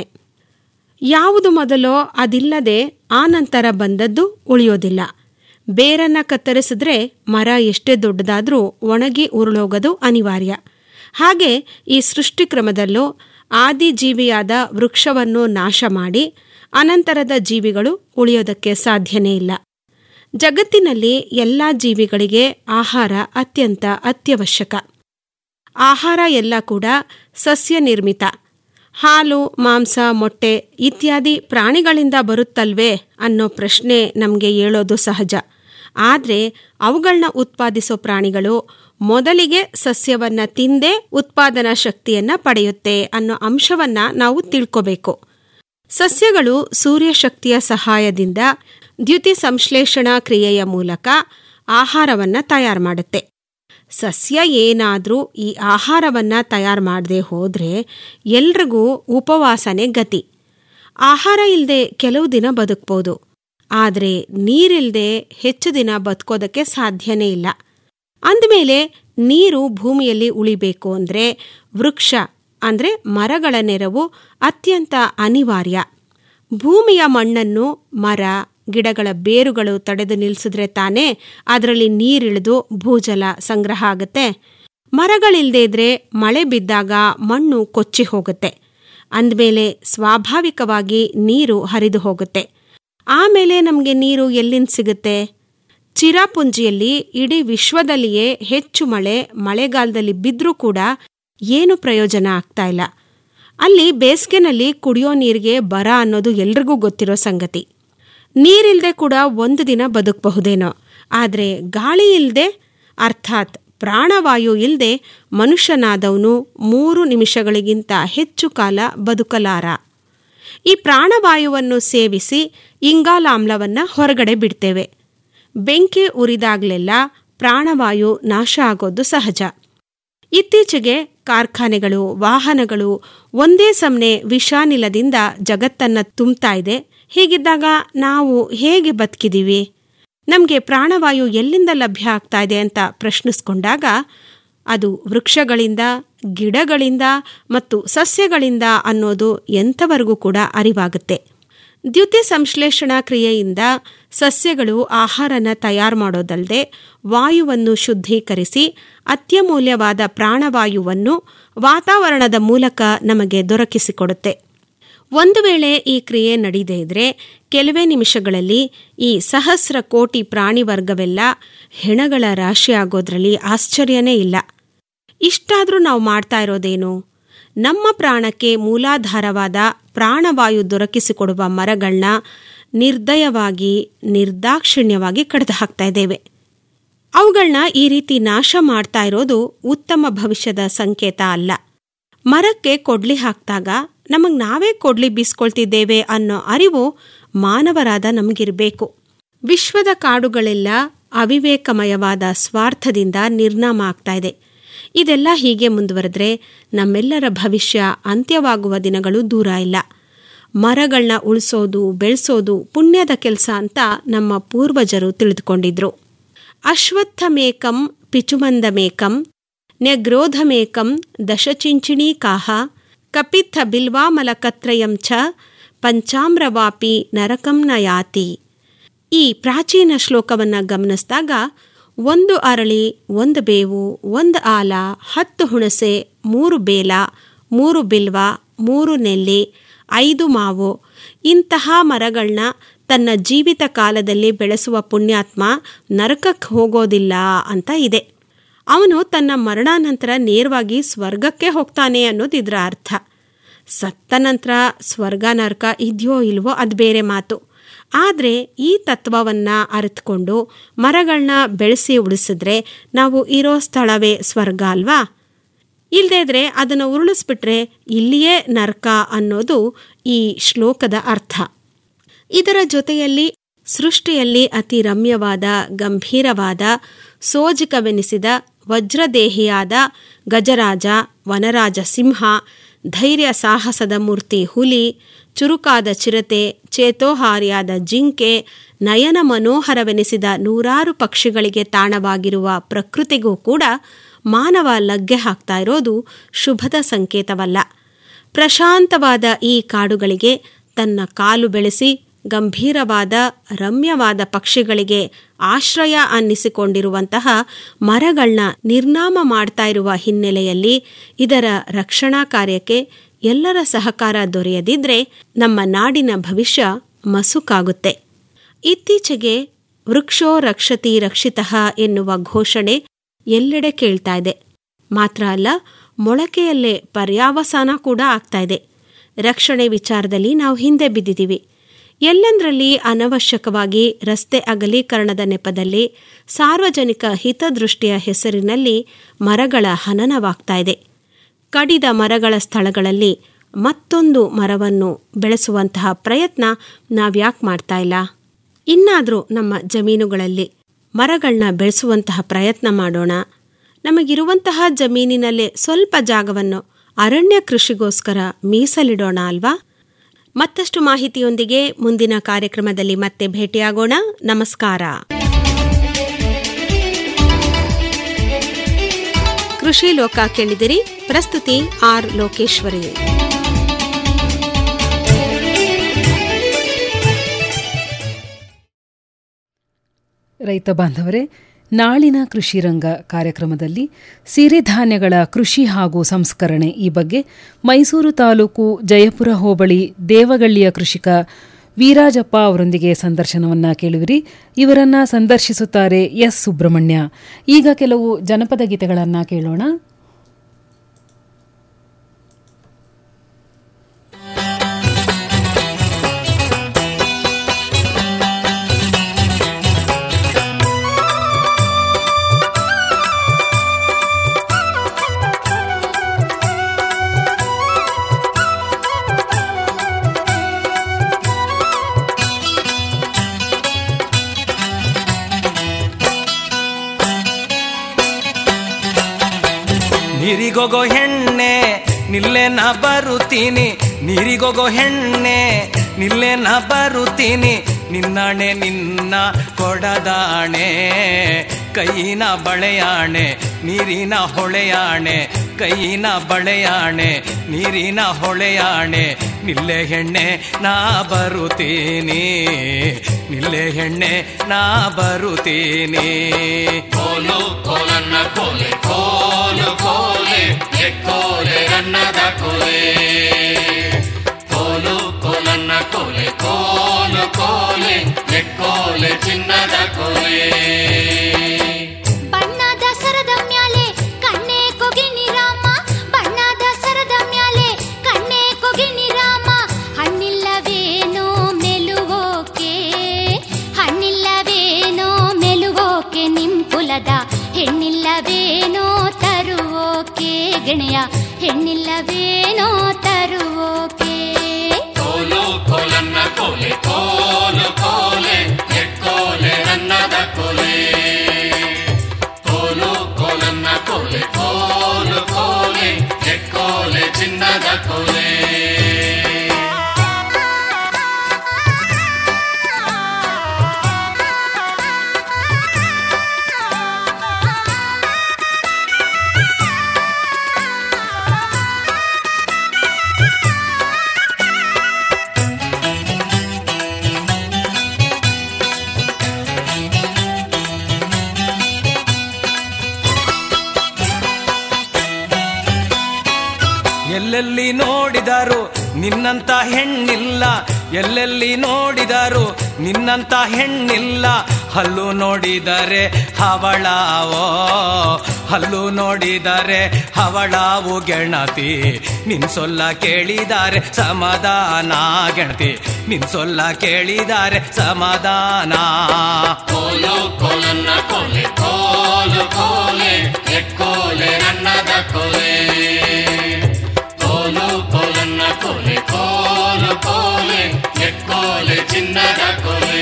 ಯಾವುದು ಮೊದಲೋ ಅದಿಲ್ಲದೆ ಆನಂತರ ಬಂದದ್ದು ಉಳಿಯೋದಿಲ್ಲ ಬೇರನ್ನ ಕತ್ತರಿಸಿದ್ರೆ ಮರ ಎಷ್ಟೇ ದೊಡ್ಡದಾದರೂ ಒಣಗಿ ಉರುಳೋಗೋದು ಅನಿವಾರ್ಯ ಹಾಗೆ ಈ ಸೃಷ್ಟಿಕ್ರಮದಲ್ಲೂ ಆದಿಜೀವಿಯಾದ ವೃಕ್ಷವನ್ನು ನಾಶ ಮಾಡಿ ಅನಂತರದ ಜೀವಿಗಳು ಉಳಿಯೋದಕ್ಕೆ ಸಾಧ್ಯನೇ ಇಲ್ಲ ಜಗತ್ತಿನಲ್ಲಿ ಎಲ್ಲ ಜೀವಿಗಳಿಗೆ ಆಹಾರ ಅತ್ಯಂತ ಅತ್ಯವಶ್ಯಕ ಆಹಾರ ಎಲ್ಲ ಕೂಡ ಸಸ್ಯ ನಿರ್ಮಿತ ಹಾಲು ಮಾಂಸ ಮೊಟ್ಟೆ ಇತ್ಯಾದಿ ಪ್ರಾಣಿಗಳಿಂದ ಬರುತ್ತಲ್ವೇ ಅನ್ನೋ ಪ್ರಶ್ನೆ ನಮಗೆ ಏಳೋದು ಸಹಜ ಆದರೆ ಅವುಗಳನ್ನ ಉತ್ಪಾದಿಸೋ ಪ್ರಾಣಿಗಳು ಮೊದಲಿಗೆ ಸಸ್ಯವನ್ನ ತಿಂದೇ ಉತ್ಪಾದನಾ ಶಕ್ತಿಯನ್ನ ಪಡೆಯುತ್ತೆ ಅನ್ನೋ ಅಂಶವನ್ನ ನಾವು ತಿಳ್ಕೋಬೇಕು ಸಸ್ಯಗಳು ಸೂರ್ಯಶಕ್ತಿಯ ಸಹಾಯದಿಂದ ದ್ಯುತಿ ಸಂಶ್ಲೇಷಣಾ ಕ್ರಿಯೆಯ ಮೂಲಕ ಆಹಾರವನ್ನ ತಯಾರು ಮಾಡುತ್ತೆ ಸಸ್ಯ ಏನಾದರೂ ಈ ಆಹಾರವನ್ನ ತಯಾರು ಮಾಡದೆ ಹೋದ್ರೆ ಎಲ್ರಿಗೂ ಉಪವಾಸನೆ ಗತಿ ಆಹಾರ ಇಲ್ಲದೆ ಕೆಲವು ದಿನ ಬದುಕ್ಬೋದು ಆದರೆ ನೀರಿಲ್ಲದೆ ಹೆಚ್ಚು ದಿನ ಬದುಕೋದಕ್ಕೆ ಸಾಧ್ಯನೇ ಇಲ್ಲ ಅಂದಮೇಲೆ ನೀರು ಭೂಮಿಯಲ್ಲಿ ಉಳಿಬೇಕು ಅಂದರೆ ವೃಕ್ಷ ಅಂದರೆ ಮರಗಳ ನೆರವು ಅತ್ಯಂತ ಅನಿವಾರ್ಯ ಭೂಮಿಯ ಮಣ್ಣನ್ನು ಮರ ಗಿಡಗಳ ಬೇರುಗಳು ತಡೆದು ನಿಲ್ಲಿಸಿದ್ರೆ ತಾನೇ ಅದರಲ್ಲಿ ನೀರಿಳಿದು ಭೂಜಲ ಸಂಗ್ರಹ ಆಗುತ್ತೆ ಮರಗಳಿಲ್ಲದೆ ಇದ್ರೆ ಮಳೆ ಬಿದ್ದಾಗ ಮಣ್ಣು ಕೊಚ್ಚಿ ಹೋಗುತ್ತೆ ಅಂದಮೇಲೆ ಸ್ವಾಭಾವಿಕವಾಗಿ ನೀರು ಹರಿದು ಹೋಗುತ್ತೆ ಆಮೇಲೆ ನಮಗೆ ನೀರು ಎಲ್ಲಿಂದ ಸಿಗುತ್ತೆ ಚಿರಾಪುಂಜಿಯಲ್ಲಿ ಇಡೀ ವಿಶ್ವದಲ್ಲಿಯೇ ಹೆಚ್ಚು ಮಳೆ ಮಳೆಗಾಲದಲ್ಲಿ ಬಿದ್ದರೂ ಕೂಡ ಏನು ಪ್ರಯೋಜನ ಆಗ್ತಾ ಇಲ್ಲ ಅಲ್ಲಿ ಬೇಸಿಗೆನಲ್ಲಿ ಕುಡಿಯೋ ನೀರಿಗೆ ಬರ ಅನ್ನೋದು ಎಲ್ರಿಗೂ ಗೊತ್ತಿರೋ ಸಂಗತಿ ನೀರಿಲ್ಲದೆ ಕೂಡ ಒಂದು ದಿನ ಬದುಕಬಹುದೇನೋ ಆದರೆ ಗಾಳಿ ಇಲ್ಲದೆ ಅರ್ಥಾತ್ ಪ್ರಾಣವಾಯು ಇಲ್ಲದೆ ಮನುಷ್ಯನಾದವನು ಮೂರು ನಿಮಿಷಗಳಿಗಿಂತ ಹೆಚ್ಚು ಕಾಲ ಬದುಕಲಾರ ಈ ಪ್ರಾಣವಾಯುವನ್ನು ಸೇವಿಸಿ ಇಂಗಾಲಾಮ್ಲವನ್ನು ಹೊರಗಡೆ ಬಿಡ್ತೇವೆ ಬೆಂಕಿ ಉರಿದಾಗಲೆಲ್ಲ ಪ್ರಾಣವಾಯು ನಾಶ ಆಗೋದು ಸಹಜ ಇತ್ತೀಚೆಗೆ ಕಾರ್ಖಾನೆಗಳು ವಾಹನಗಳು ಒಂದೇ ಸಮನೆ ವಿಷಾನಿಲದಿಂದ ಜಗತ್ತನ್ನ ತುಂಬ್ತಾ ಇದೆ ಹೀಗಿದ್ದಾಗ ನಾವು ಹೇಗೆ ಬದುಕಿದೀವಿ ನಮಗೆ ಪ್ರಾಣವಾಯು ಎಲ್ಲಿಂದ ಲಭ್ಯ ಆಗ್ತಾ ಇದೆ ಅಂತ ಪ್ರಶ್ನಿಸ್ಕೊಂಡಾಗ ಅದು ವೃಕ್ಷಗಳಿಂದ ಗಿಡಗಳಿಂದ ಮತ್ತು ಸಸ್ಯಗಳಿಂದ ಅನ್ನೋದು ಎಂಥವರೆಗೂ ಕೂಡ ಅರಿವಾಗುತ್ತೆ ದ್ಯುತಿ ಸಂಶ್ಲೇಷಣಾ ಕ್ರಿಯೆಯಿಂದ ಸಸ್ಯಗಳು ಆಹಾರನ ತಯಾರು ಮಾಡೋದಲ್ಲದೆ ವಾಯುವನ್ನು ಶುದ್ಧೀಕರಿಸಿ ಅತ್ಯಮೂಲ್ಯವಾದ ಪ್ರಾಣವಾಯುವನ್ನು ವಾತಾವರಣದ ಮೂಲಕ ನಮಗೆ ದೊರಕಿಸಿಕೊಡುತ್ತೆ ಒಂದು ವೇಳೆ ಈ ಕ್ರಿಯೆ ನಡೀದೇ ಇದ್ರೆ ಕೆಲವೇ ನಿಮಿಷಗಳಲ್ಲಿ ಈ ಸಹಸ್ರ ಕೋಟಿ ಪ್ರಾಣಿ ವರ್ಗವೆಲ್ಲ ಹೆಣಗಳ ರಾಶಿ ಆಗೋದ್ರಲ್ಲಿ ಆಶ್ಚರ್ಯನೇ ಇಲ್ಲ ಇಷ್ಟಾದರೂ ನಾವು ಮಾಡ್ತಾ ಇರೋದೇನು ನಮ್ಮ ಪ್ರಾಣಕ್ಕೆ ಮೂಲಾಧಾರವಾದ ಪ್ರಾಣವಾಯು ದೊರಕಿಸಿಕೊಡುವ ಮರಗಳನ್ನ ನಿರ್ದಯವಾಗಿ ನಿರ್ದಾಕ್ಷಿಣ್ಯವಾಗಿ ಕಡಿದು ಹಾಕ್ತಾ ಇದ್ದೇವೆ ಅವುಗಳನ್ನ ಈ ರೀತಿ ನಾಶ ಮಾಡ್ತಾ ಇರೋದು ಉತ್ತಮ ಭವಿಷ್ಯದ ಸಂಕೇತ ಅಲ್ಲ ಮರಕ್ಕೆ ಕೊಡ್ಲಿ ಹಾಕ್ದಾಗ ನಮಗ್ ನಾವೇ ಕೊಡ್ಲಿ ಬೀಸ್ಕೊಳ್ತಿದ್ದೇವೆ ಅನ್ನೋ ಅರಿವು ಮಾನವರಾದ ನಮಗಿರಬೇಕು ವಿಶ್ವದ ಕಾಡುಗಳೆಲ್ಲ ಅವಿವೇಕಮಯವಾದ ಸ್ವಾರ್ಥದಿಂದ ನಿರ್ನಾಮ ಆಗ್ತಾ ಇದೆ ಇದೆಲ್ಲ ಹೀಗೆ ಮುಂದುವರೆದ್ರೆ ನಮ್ಮೆಲ್ಲರ ಭವಿಷ್ಯ ಅಂತ್ಯವಾಗುವ ದಿನಗಳು ದೂರ ಇಲ್ಲ ಮರಗಳನ್ನ ಉಳಿಸೋದು ಬೆಳೆಸೋದು ಪುಣ್ಯದ ಕೆಲಸ ಅಂತ ನಮ್ಮ ಪೂರ್ವಜರು ತಿಳಿದುಕೊಂಡಿದ್ರು ಅಶ್ವತ್ಥಮೇಕಂ ಪಿಚುಮಂದಮೇಕಂ ನ್ಯಗ್ರೋಧಮೇಕಂ ದಶಚಿಂಚಿಣೀಕಾಹ ಕಪಿತ್ಥ ಬಿಲ್ವಾಮಲಕತ್ರಯಂ ಚ ಪಂಚಾಮ್ರವಾಪಿ ನರಕಂ ನ ಯಾತಿ ಈ ಪ್ರಾಚೀನ ಶ್ಲೋಕವನ್ನು ಗಮನಿಸಿದಾಗ ಒಂದು ಅರಳಿ ಒಂದು ಬೇವು ಒಂದು ಆಲ ಹತ್ತು ಹುಣಸೆ ಮೂರು ಬೇಲ ಮೂರು ಬಿಲ್ವ ಮೂರು ನೆಲ್ಲಿ ಐದು ಮಾವು ಇಂತಹ ಮರಗಳನ್ನ ತನ್ನ ಜೀವಿತ ಕಾಲದಲ್ಲಿ ಬೆಳೆಸುವ ಪುಣ್ಯಾತ್ಮ ನರಕಕ್ಕೆ ಹೋಗೋದಿಲ್ಲ ಅಂತ ಇದೆ ಅವನು ತನ್ನ ಮರಣಾನಂತರ ನೇರವಾಗಿ ಸ್ವರ್ಗಕ್ಕೆ ಹೋಗ್ತಾನೆ ಅನ್ನೋದು ಇದರ ಅರ್ಥ ಸತ್ತ ನಂತರ ಸ್ವರ್ಗ ನರಕ ಇದೆಯೋ ಇಲ್ವೋ ಅದು ಬೇರೆ ಮಾತು ಆದರೆ ಈ ತತ್ವವನ್ನ ಅರಿತುಕೊಂಡು ಮರಗಳನ್ನ ಬೆಳೆಸಿ ಉಳಿಸಿದ್ರೆ ನಾವು ಇರೋ ಸ್ಥಳವೇ ಸ್ವರ್ಗ ಅಲ್ವಾ ಇಲ್ಲದೇ ಇದ್ರೆ ಅದನ್ನು ಉರುಳಿಸ್ಬಿಟ್ರೆ ಇಲ್ಲಿಯೇ ನರ್ಕ ಅನ್ನೋದು ಈ ಶ್ಲೋಕದ ಅರ್ಥ ಇದರ ಜೊತೆಯಲ್ಲಿ ಸೃಷ್ಟಿಯಲ್ಲಿ ಅತಿ ರಮ್ಯವಾದ ಗಂಭೀರವಾದ ಸೋಜಿಕವೆನಿಸಿದ ವಜ್ರದೇಹಿಯಾದ ಗಜರಾಜ ವನರಾಜ ಸಿಂಹ ಧೈರ್ಯ ಸಾಹಸದ ಮೂರ್ತಿ ಹುಲಿ ಚುರುಕಾದ ಚಿರತೆ ಚೇತೋಹಾರಿಯಾದ ಜಿಂಕೆ ನಯನ ಮನೋಹರವೆನಿಸಿದ ನೂರಾರು ಪಕ್ಷಿಗಳಿಗೆ ತಾಣವಾಗಿರುವ ಪ್ರಕೃತಿಗೂ ಕೂಡ ಮಾನವ ಲಗ್ಗೆ ಹಾಕ್ತಾ ಇರೋದು ಶುಭದ ಸಂಕೇತವಲ್ಲ ಪ್ರಶಾಂತವಾದ ಈ ಕಾಡುಗಳಿಗೆ ತನ್ನ ಕಾಲು ಬೆಳೆಸಿ ಗಂಭೀರವಾದ ರಮ್ಯವಾದ ಪಕ್ಷಿಗಳಿಗೆ ಆಶ್ರಯ ಅನ್ನಿಸಿಕೊಂಡಿರುವಂತಹ ಮರಗಳನ್ನ ನಿರ್ನಾಮ ಮಾಡ್ತಾ ಇರುವ ಹಿನ್ನೆಲೆಯಲ್ಲಿ ಇದರ ರಕ್ಷಣಾ ಕಾರ್ಯಕ್ಕೆ ಎಲ್ಲರ ಸಹಕಾರ ದೊರೆಯದಿದ್ರೆ ನಮ್ಮ ನಾಡಿನ ಭವಿಷ್ಯ ಮಸುಕಾಗುತ್ತೆ ಇತ್ತೀಚೆಗೆ ವೃಕ್ಷೋ ರಕ್ಷತಿ ರಕ್ಷಿತಃ ಎನ್ನುವ ಘೋಷಣೆ ಎಲ್ಲೆಡೆ ಕೇಳ್ತಾ ಇದೆ ಮಾತ್ರ ಅಲ್ಲ ಮೊಳಕೆಯಲ್ಲೇ ಪರ್ಯಾವಸಾನ ಕೂಡ ಆಗ್ತಾ ಇದೆ ರಕ್ಷಣೆ ವಿಚಾರದಲ್ಲಿ ನಾವು ಹಿಂದೆ ಬಿದ್ದಿದ್ದೀವಿ ಎಲ್ಲಂದ್ರಲ್ಲಿ ಅನವಶ್ಯಕವಾಗಿ ರಸ್ತೆ ಅಗಲೀಕರಣದ ನೆಪದಲ್ಲಿ ಸಾರ್ವಜನಿಕ ಹಿತದೃಷ್ಟಿಯ ಹೆಸರಿನಲ್ಲಿ ಮರಗಳ ಹನನವಾಗ್ತಾ ಇದೆ ಕಡಿದ ಮರಗಳ ಸ್ಥಳಗಳಲ್ಲಿ ಮತ್ತೊಂದು ಮರವನ್ನು ಬೆಳೆಸುವಂತಹ ಪ್ರಯತ್ನ ನಾವ್ಯಾಕೆ ಮಾಡ್ತಾ ಇಲ್ಲ ಇನ್ನಾದರೂ ನಮ್ಮ ಜಮೀನುಗಳಲ್ಲಿ ಮರಗಳನ್ನ ಬೆಳೆಸುವಂತಹ ಪ್ರಯತ್ನ ಮಾಡೋಣ ನಮಗಿರುವಂತಹ ಜಮೀನಿನಲ್ಲೇ ಸ್ವಲ್ಪ ಜಾಗವನ್ನು ಅರಣ್ಯ ಕೃಷಿಗೋಸ್ಕರ ಮೀಸಲಿಡೋಣ ಅಲ್ವಾ ಮತ್ತಷ್ಟು ಮಾಹಿತಿಯೊಂದಿಗೆ ಮುಂದಿನ ಕಾರ್ಯಕ್ರಮದಲ್ಲಿ ಮತ್ತೆ ಭೇಟಿಯಾಗೋಣ ನಮಸ್ಕಾರ ಕೃಷಿ ಲೋಕ ಕೇಳಿದಿರಿ ಪ್ರಸ್ತುತಿ ಆರ್ ಲೋಕೇಶ್ವರಿ ರೈತ ಬಾಂಧವರೇ ನಾಳಿನ ಕೃಷಿ ರಂಗ ಕಾರ್ಯಕ್ರಮದಲ್ಲಿ ಸಿರಿಧಾನ್ಯಗಳ ಕೃಷಿ ಹಾಗೂ ಸಂಸ್ಕರಣೆ ಈ ಬಗ್ಗೆ ಮೈಸೂರು ತಾಲೂಕು ಜಯಪುರ ಹೋಬಳಿ ದೇವಗಳ್ಳಿಯ ಕೃಷಿಕ ವೀರಾಜಪ್ಪ ಅವರೊಂದಿಗೆ ಸಂದರ್ಶನವನ್ನ ಕೇಳುವಿರಿ ಇವರನ್ನ ಸಂದರ್ಶಿಸುತ್ತಾರೆ ಎಸ್ ಸುಬ್ರಹ್ಮಣ್ಯ ಈಗ ಕೆಲವು ಜನಪದ ಗೀತೆಗಳನ್ನ ಕೇಳೋಣ ನೀರಿಗೋಗೋ ಹೆಣ್ಣೆ ನಿಲ್ಲೆ ನಾ ಬರುತ್ತೀನಿ ನೀರಿಗೋಗೋ ಹೆಣ್ಣೆ ನಿಲ್ಲೆ ನಾ ಬರುತ್ತೀನಿ ನಿನ್ನಣೆ ನಿನ್ನ ಕೊಡದಾಣೆ ಕೈಯಿನ ಬಳೆಯಾಣೆ ನೀರಿನ ಹೊಳೆಯಾಣೆ ಕೈಯಿನ ಬಳೆಯಾಣೆ ನೀರಿನ ಹೊಳೆಯಾಣೆ ನಿಲ್ಲೆ ಹೆಣ್ಣೆ ನಾ ಬರುತ್ತೀನಿ ನಿಲ್ಲೆ ಹೆಣ್ಣೆ ನಾ ಬರುತ್ತೀನಿ ಕೋಲು ಕೋಲನ್ನ ಕೋಲೆ ಕೋಲು ಕೋಲೆ ಎಕ್ಕೋಲೆ ಅನ್ನದ ಕೋಲೆ ಕೋಲು ಕೋಲನ್ನ ಕೋಲೆ ಕೋಲು ಕೋಲೆ ಎಕ್ಕೋಲೆ ಚಿನ್ನದ ಕೋಲೆ ಬಣ್ಣದ ಸರದ ಮ್ಯಾಲೆ ಕಣ್ಣೆ ಕೊಗಿನಿ ರಾಮ ಬಣ್ಣದ ಸರದ ಮ್ಯಾಲೆ ಕಣ್ಣೆ ಕೊಗಿನಿ ರಾಮ ಹಣ್ಣಿಲ್ಲವೇನೋ ಮೆಲುವೋಕೆ ಹಣ್ಣಿಲ್ಲವೇನೋ ಮೆಲುವೋಕೆ ನಿಮ್ ಕುಲದ ಹೆಣ್ಣಿಲ್ಲವೇನೋ ತರುವೋಕೆ ಗೆಳೆಯ ಹೆಣ್ಣಿಲ್ಲವೇನೋ ತರುವೋಕೆ ಕೋಲು ಕೋಲನ್ನ ಕೋಲೆ ಕೋಲು ಕೋಲೆ ಎಕ್ಕೋಲೆ ಅನ್ನದ ಕೋಲೆ ಕೋಲು ಕೋಲನ್ನ ಕೋಲೆ ಕೋಲು ಕೋಲೆ ಎಕ್ಕೋಲೆ ಚಿನ್ನದ ಕೋಲೆ ಎಲ್ಲೆಲ್ಲಿ ನೋಡಿದರು ನಿನ್ನಂತ ಹೆಣ್ಣಿಲ್ಲ ಎಲ್ಲೆಲ್ಲಿ ನೋಡಿದರು ನಿನ್ನಂತ ಹೆಣ್ಣಿಲ್ಲ ಹಲ್ಲು ನೋಡಿದರೆ ಹವಳಾವೋ ಹಲ್ಲು ನೋಡಿದರೆ ಹವಳಾವು ಗೆಣತಿ ನಿನ್ ಸೊಲ್ಲ ಕೇಳಿದರೆ ಸಮಾಧಾನ ಗೆಣತಿ ನಿನ್ ಸೊಲ್ಲ ಕೇಳಿದರೆ ಸಮಾಧಾನ ಕೋಲು ಕೋಲನ್ನ ಕೋಲೆ ಕೋಲು ಕೋಲೆ ಎಕ್ಕೋಲೆ ನನ್ನದ ಕೋಲೆ ಕೋಲು ಕೋಲನ್ನ ಕೋಲೆ ಕೋಲು ಕೋಲೆ ಎಕ್ಕೋಲೆ ಚಿನ್ನದ ಕೋಲೆ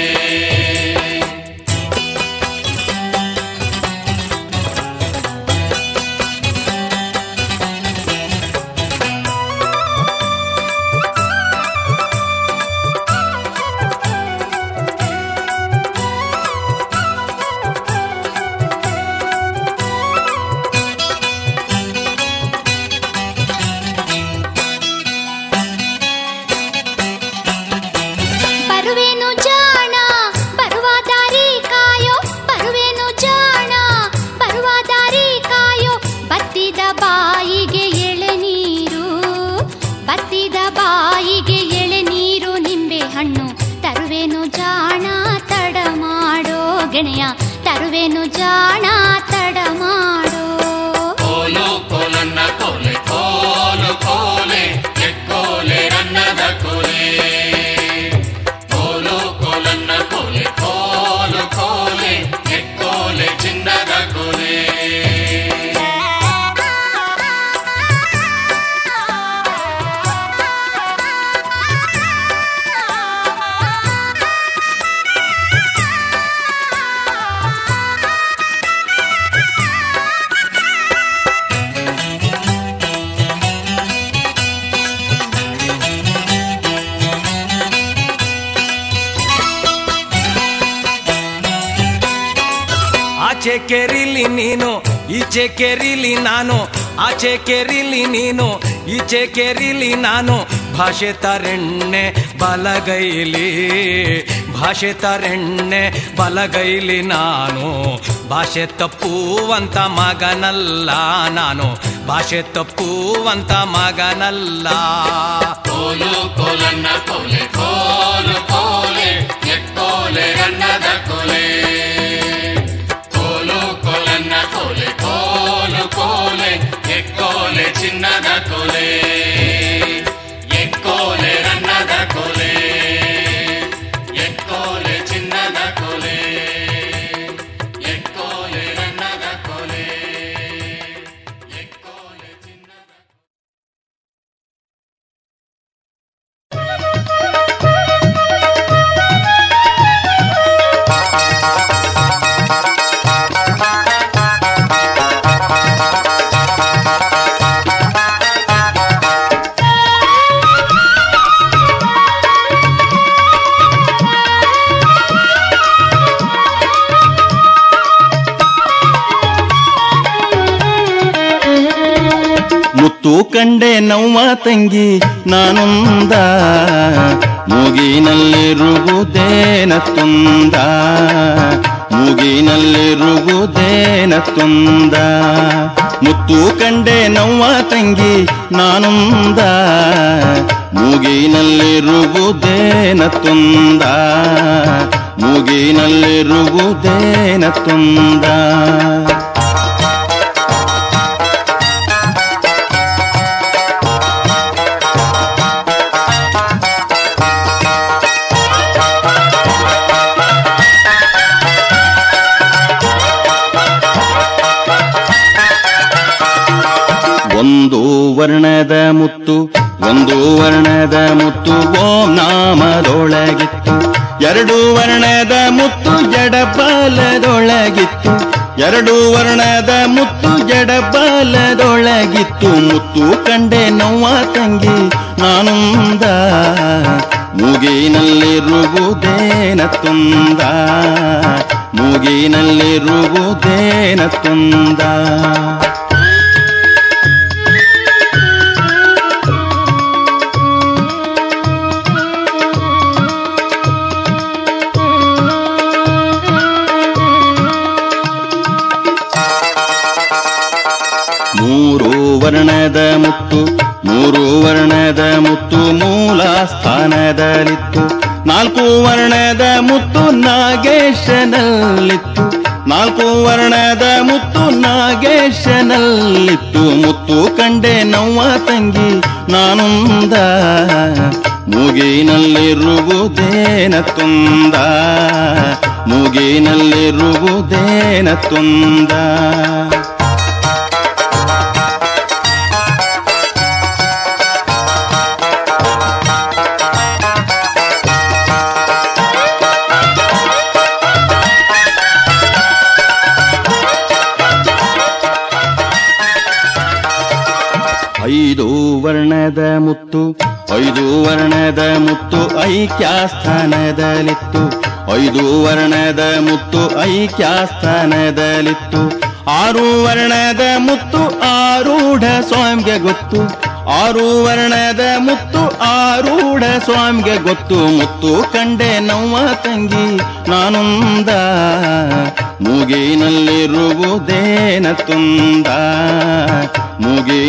ಬರುವೇನು ಜಾಣ ಬರುವ ದಾರಿ ಕಾಯೋ ಬರುವೇನು ಜಾಣ ಬರುವ ದಾರಿ ಕಾಯೋ ಬತ್ತಿದ ಬಾಯಿಗೆ ಎಳೆನೀರು ಬತ್ತಿದ ಬಾಯಿಗೆ ಎಳೆನೀರು ನಿಂಬೆ ಹಣ್ಣು ತರುವೇನು ಜಾಣ ತಡ ಮಾಡೋ ಗೆಳೆಯ ತರುವೇನು ಜಾಣ ತಡ ಮಾಡೋ ಕೋಲು ಕೋಲನ್ನ ಕೋಲೆ ಕೋಲು ಕೋಲೆ ಎಕ್ಕೋಲೆ ನನ್ನದ ಕೋಲೆ ಕೋಲು ಕೋಲನ್ನ ಕೋಲೆ ಕೋಲು ಕೋಲೆ ಎಕ್ಕೋಲೆ ಚಿನ್ನದ ಕೋಲೆ ಆಚೆ ಕೆರಿಲಿ ನೀನು ಈಚೆ ಕೆರಿಲಿ ನಾನು ಆಚೆ ಕೆರಿಲಿ ನೀನು ಈಚೆ ಕೆರಿಲಿ ನಾನು ಭಾಷೆ ತರೆಣ್ಣೆ ಬಲಗೈಲಿ ಭಾಷೆ ತರೆಣ್ಣೆ ಬಲಗೈಲಿ ನಾನು ಭಾಷೆ ತಪ್ಪುವಂತ ಮಗನಲ್ಲ ನಾನು ಭಾಷೆ ತಪ್ಪುವಂತ ಮಗನಲ್ಲ ಕೋಲು ಕೋಲನ್ನ ಕೋಲೆ ಕೋಲು ಕೋಲೆ ಎಕ್ಕೋಲೆ ನನ್ನದ ಕೋಲೆ ಕೋಲು ಕೋಲನ್ನ ಕೋಲೆ ಕೋಲು ಕೋಲೆ ಎಕ್ಕೋಲೆ ಚಿನ್ನದ ಕೋಲೆ ಎಕ್ಕೋಲೆ ನನ್ನದ ಕೋಲೆ ಎಕ್ಕೋಲೆ ಚಿನ್ನದ ಕೋಲೆ ಎಕ್ಕೋಲೆ ನನ್ನದ ಕೋಲೆ ಎಕ್ಕೋಲೆ ಚಿನ್ನದ ಮುತ್ತು ಕಂಡೆ ನವ್ವ ತಂಗಿ ನಾನೊಂದ ಮೂಗಿನಲ್ಲಿರುವುದೇನ ತುಂದ ಮೂಗಿನಲ್ಲಿರುವುದೇನ ತುಂದ ಮುತ್ತು ಕಂಡೆ ನವ್ವ ತಂಗಿ ನಾನೊಂದ ಮೂಗಿನಲ್ಲಿರುವುದೇನ ತುಂದ ಮೂಗಿನಲ್ಲಿರುವುದೇನ ತುಂದ ಒಂದು ವರ್ಣದ ಮುತ್ತು ಒಂದು ವರ್ಣದ ಮುತ್ತು ಓಂ ನಾಮದೊಳಗಿತ್ತು ಎರಡು ವರ್ಣದ ಮುತ್ತು ಜಡಪಾಲದೊಳಗಿತ್ತು ಎರಡು ವರ್ಣದ ಮುತ್ತು ಜಡಪಾಲದೊಳಗಿತ್ತು ಮುತ್ತು ಕಂಡೆ ನೋವ ತಂಗಿ ನಾನುಂದ ಮೂಗಿನಲ್ಲಿರುವುದೇನ ತುಂದ ಮೂಗಿನಲ್ಲಿರುವುದೇನ ತುಂದ ಮೂರು ವರ್ಣದ ಮುತ್ತು ಮೂರು ವರ್ಣದ ಮುತ್ತು ಮೂಲ ಸ್ಥಾನದಲ್ಲಿತ್ತು ನಾಲ್ಕು ವರ್ಣದ ಮುತ್ತು ನಾಗೇಶನಲ್ಲಿತ್ತು ನಾಲ್ಕು ವರ್ಣದ ಮುತ್ತು ನಾಗೇಶನಲ್ಲಿತ್ತು ಮುತ್ತು ಕಂಡೆ ನವ್ವ ತಂಗಿ ನಾನುಂದ ಮೂಗಿನಲ್ಲಿರುವುದೇನ ತುಂದ ಮೂಗಿನಲ್ಲಿರುವುದೇನ ತುಂದ ಐದು ವರ್ಣದ ಮುತ್ತು ಐದು ವರ್ಣದ ಮುತ್ತು ಐಕ್ಯಾಸ್ಥಾನದಲ್ಲಿತ್ತು ಐದು ವರ್ಣದ ಮುತ್ತು ಐಕ್ಯಾಸ್ಥಾನದಲ್ಲಿತ್ತು ಆರು ವರ್ಣದ ಮುತ್ತು ಆರೂಢ ಸ್ವಾಮಿಗೆ ಗೊತ್ತು ಆರು ವರ್ಣದ ಮುತ್ತು ಆರೂಢ ಸ್ವಾಮಿಗೆ ಗೊತ್ತು ಮುತ್ತು ಕಂಡೆ ನವ್ವ ತಂಗಿ ನಾನುಂದ ಮೂಗಿನಲ್ಲಿರುವುದೇನ ತುಂದ ಮೂಗಿ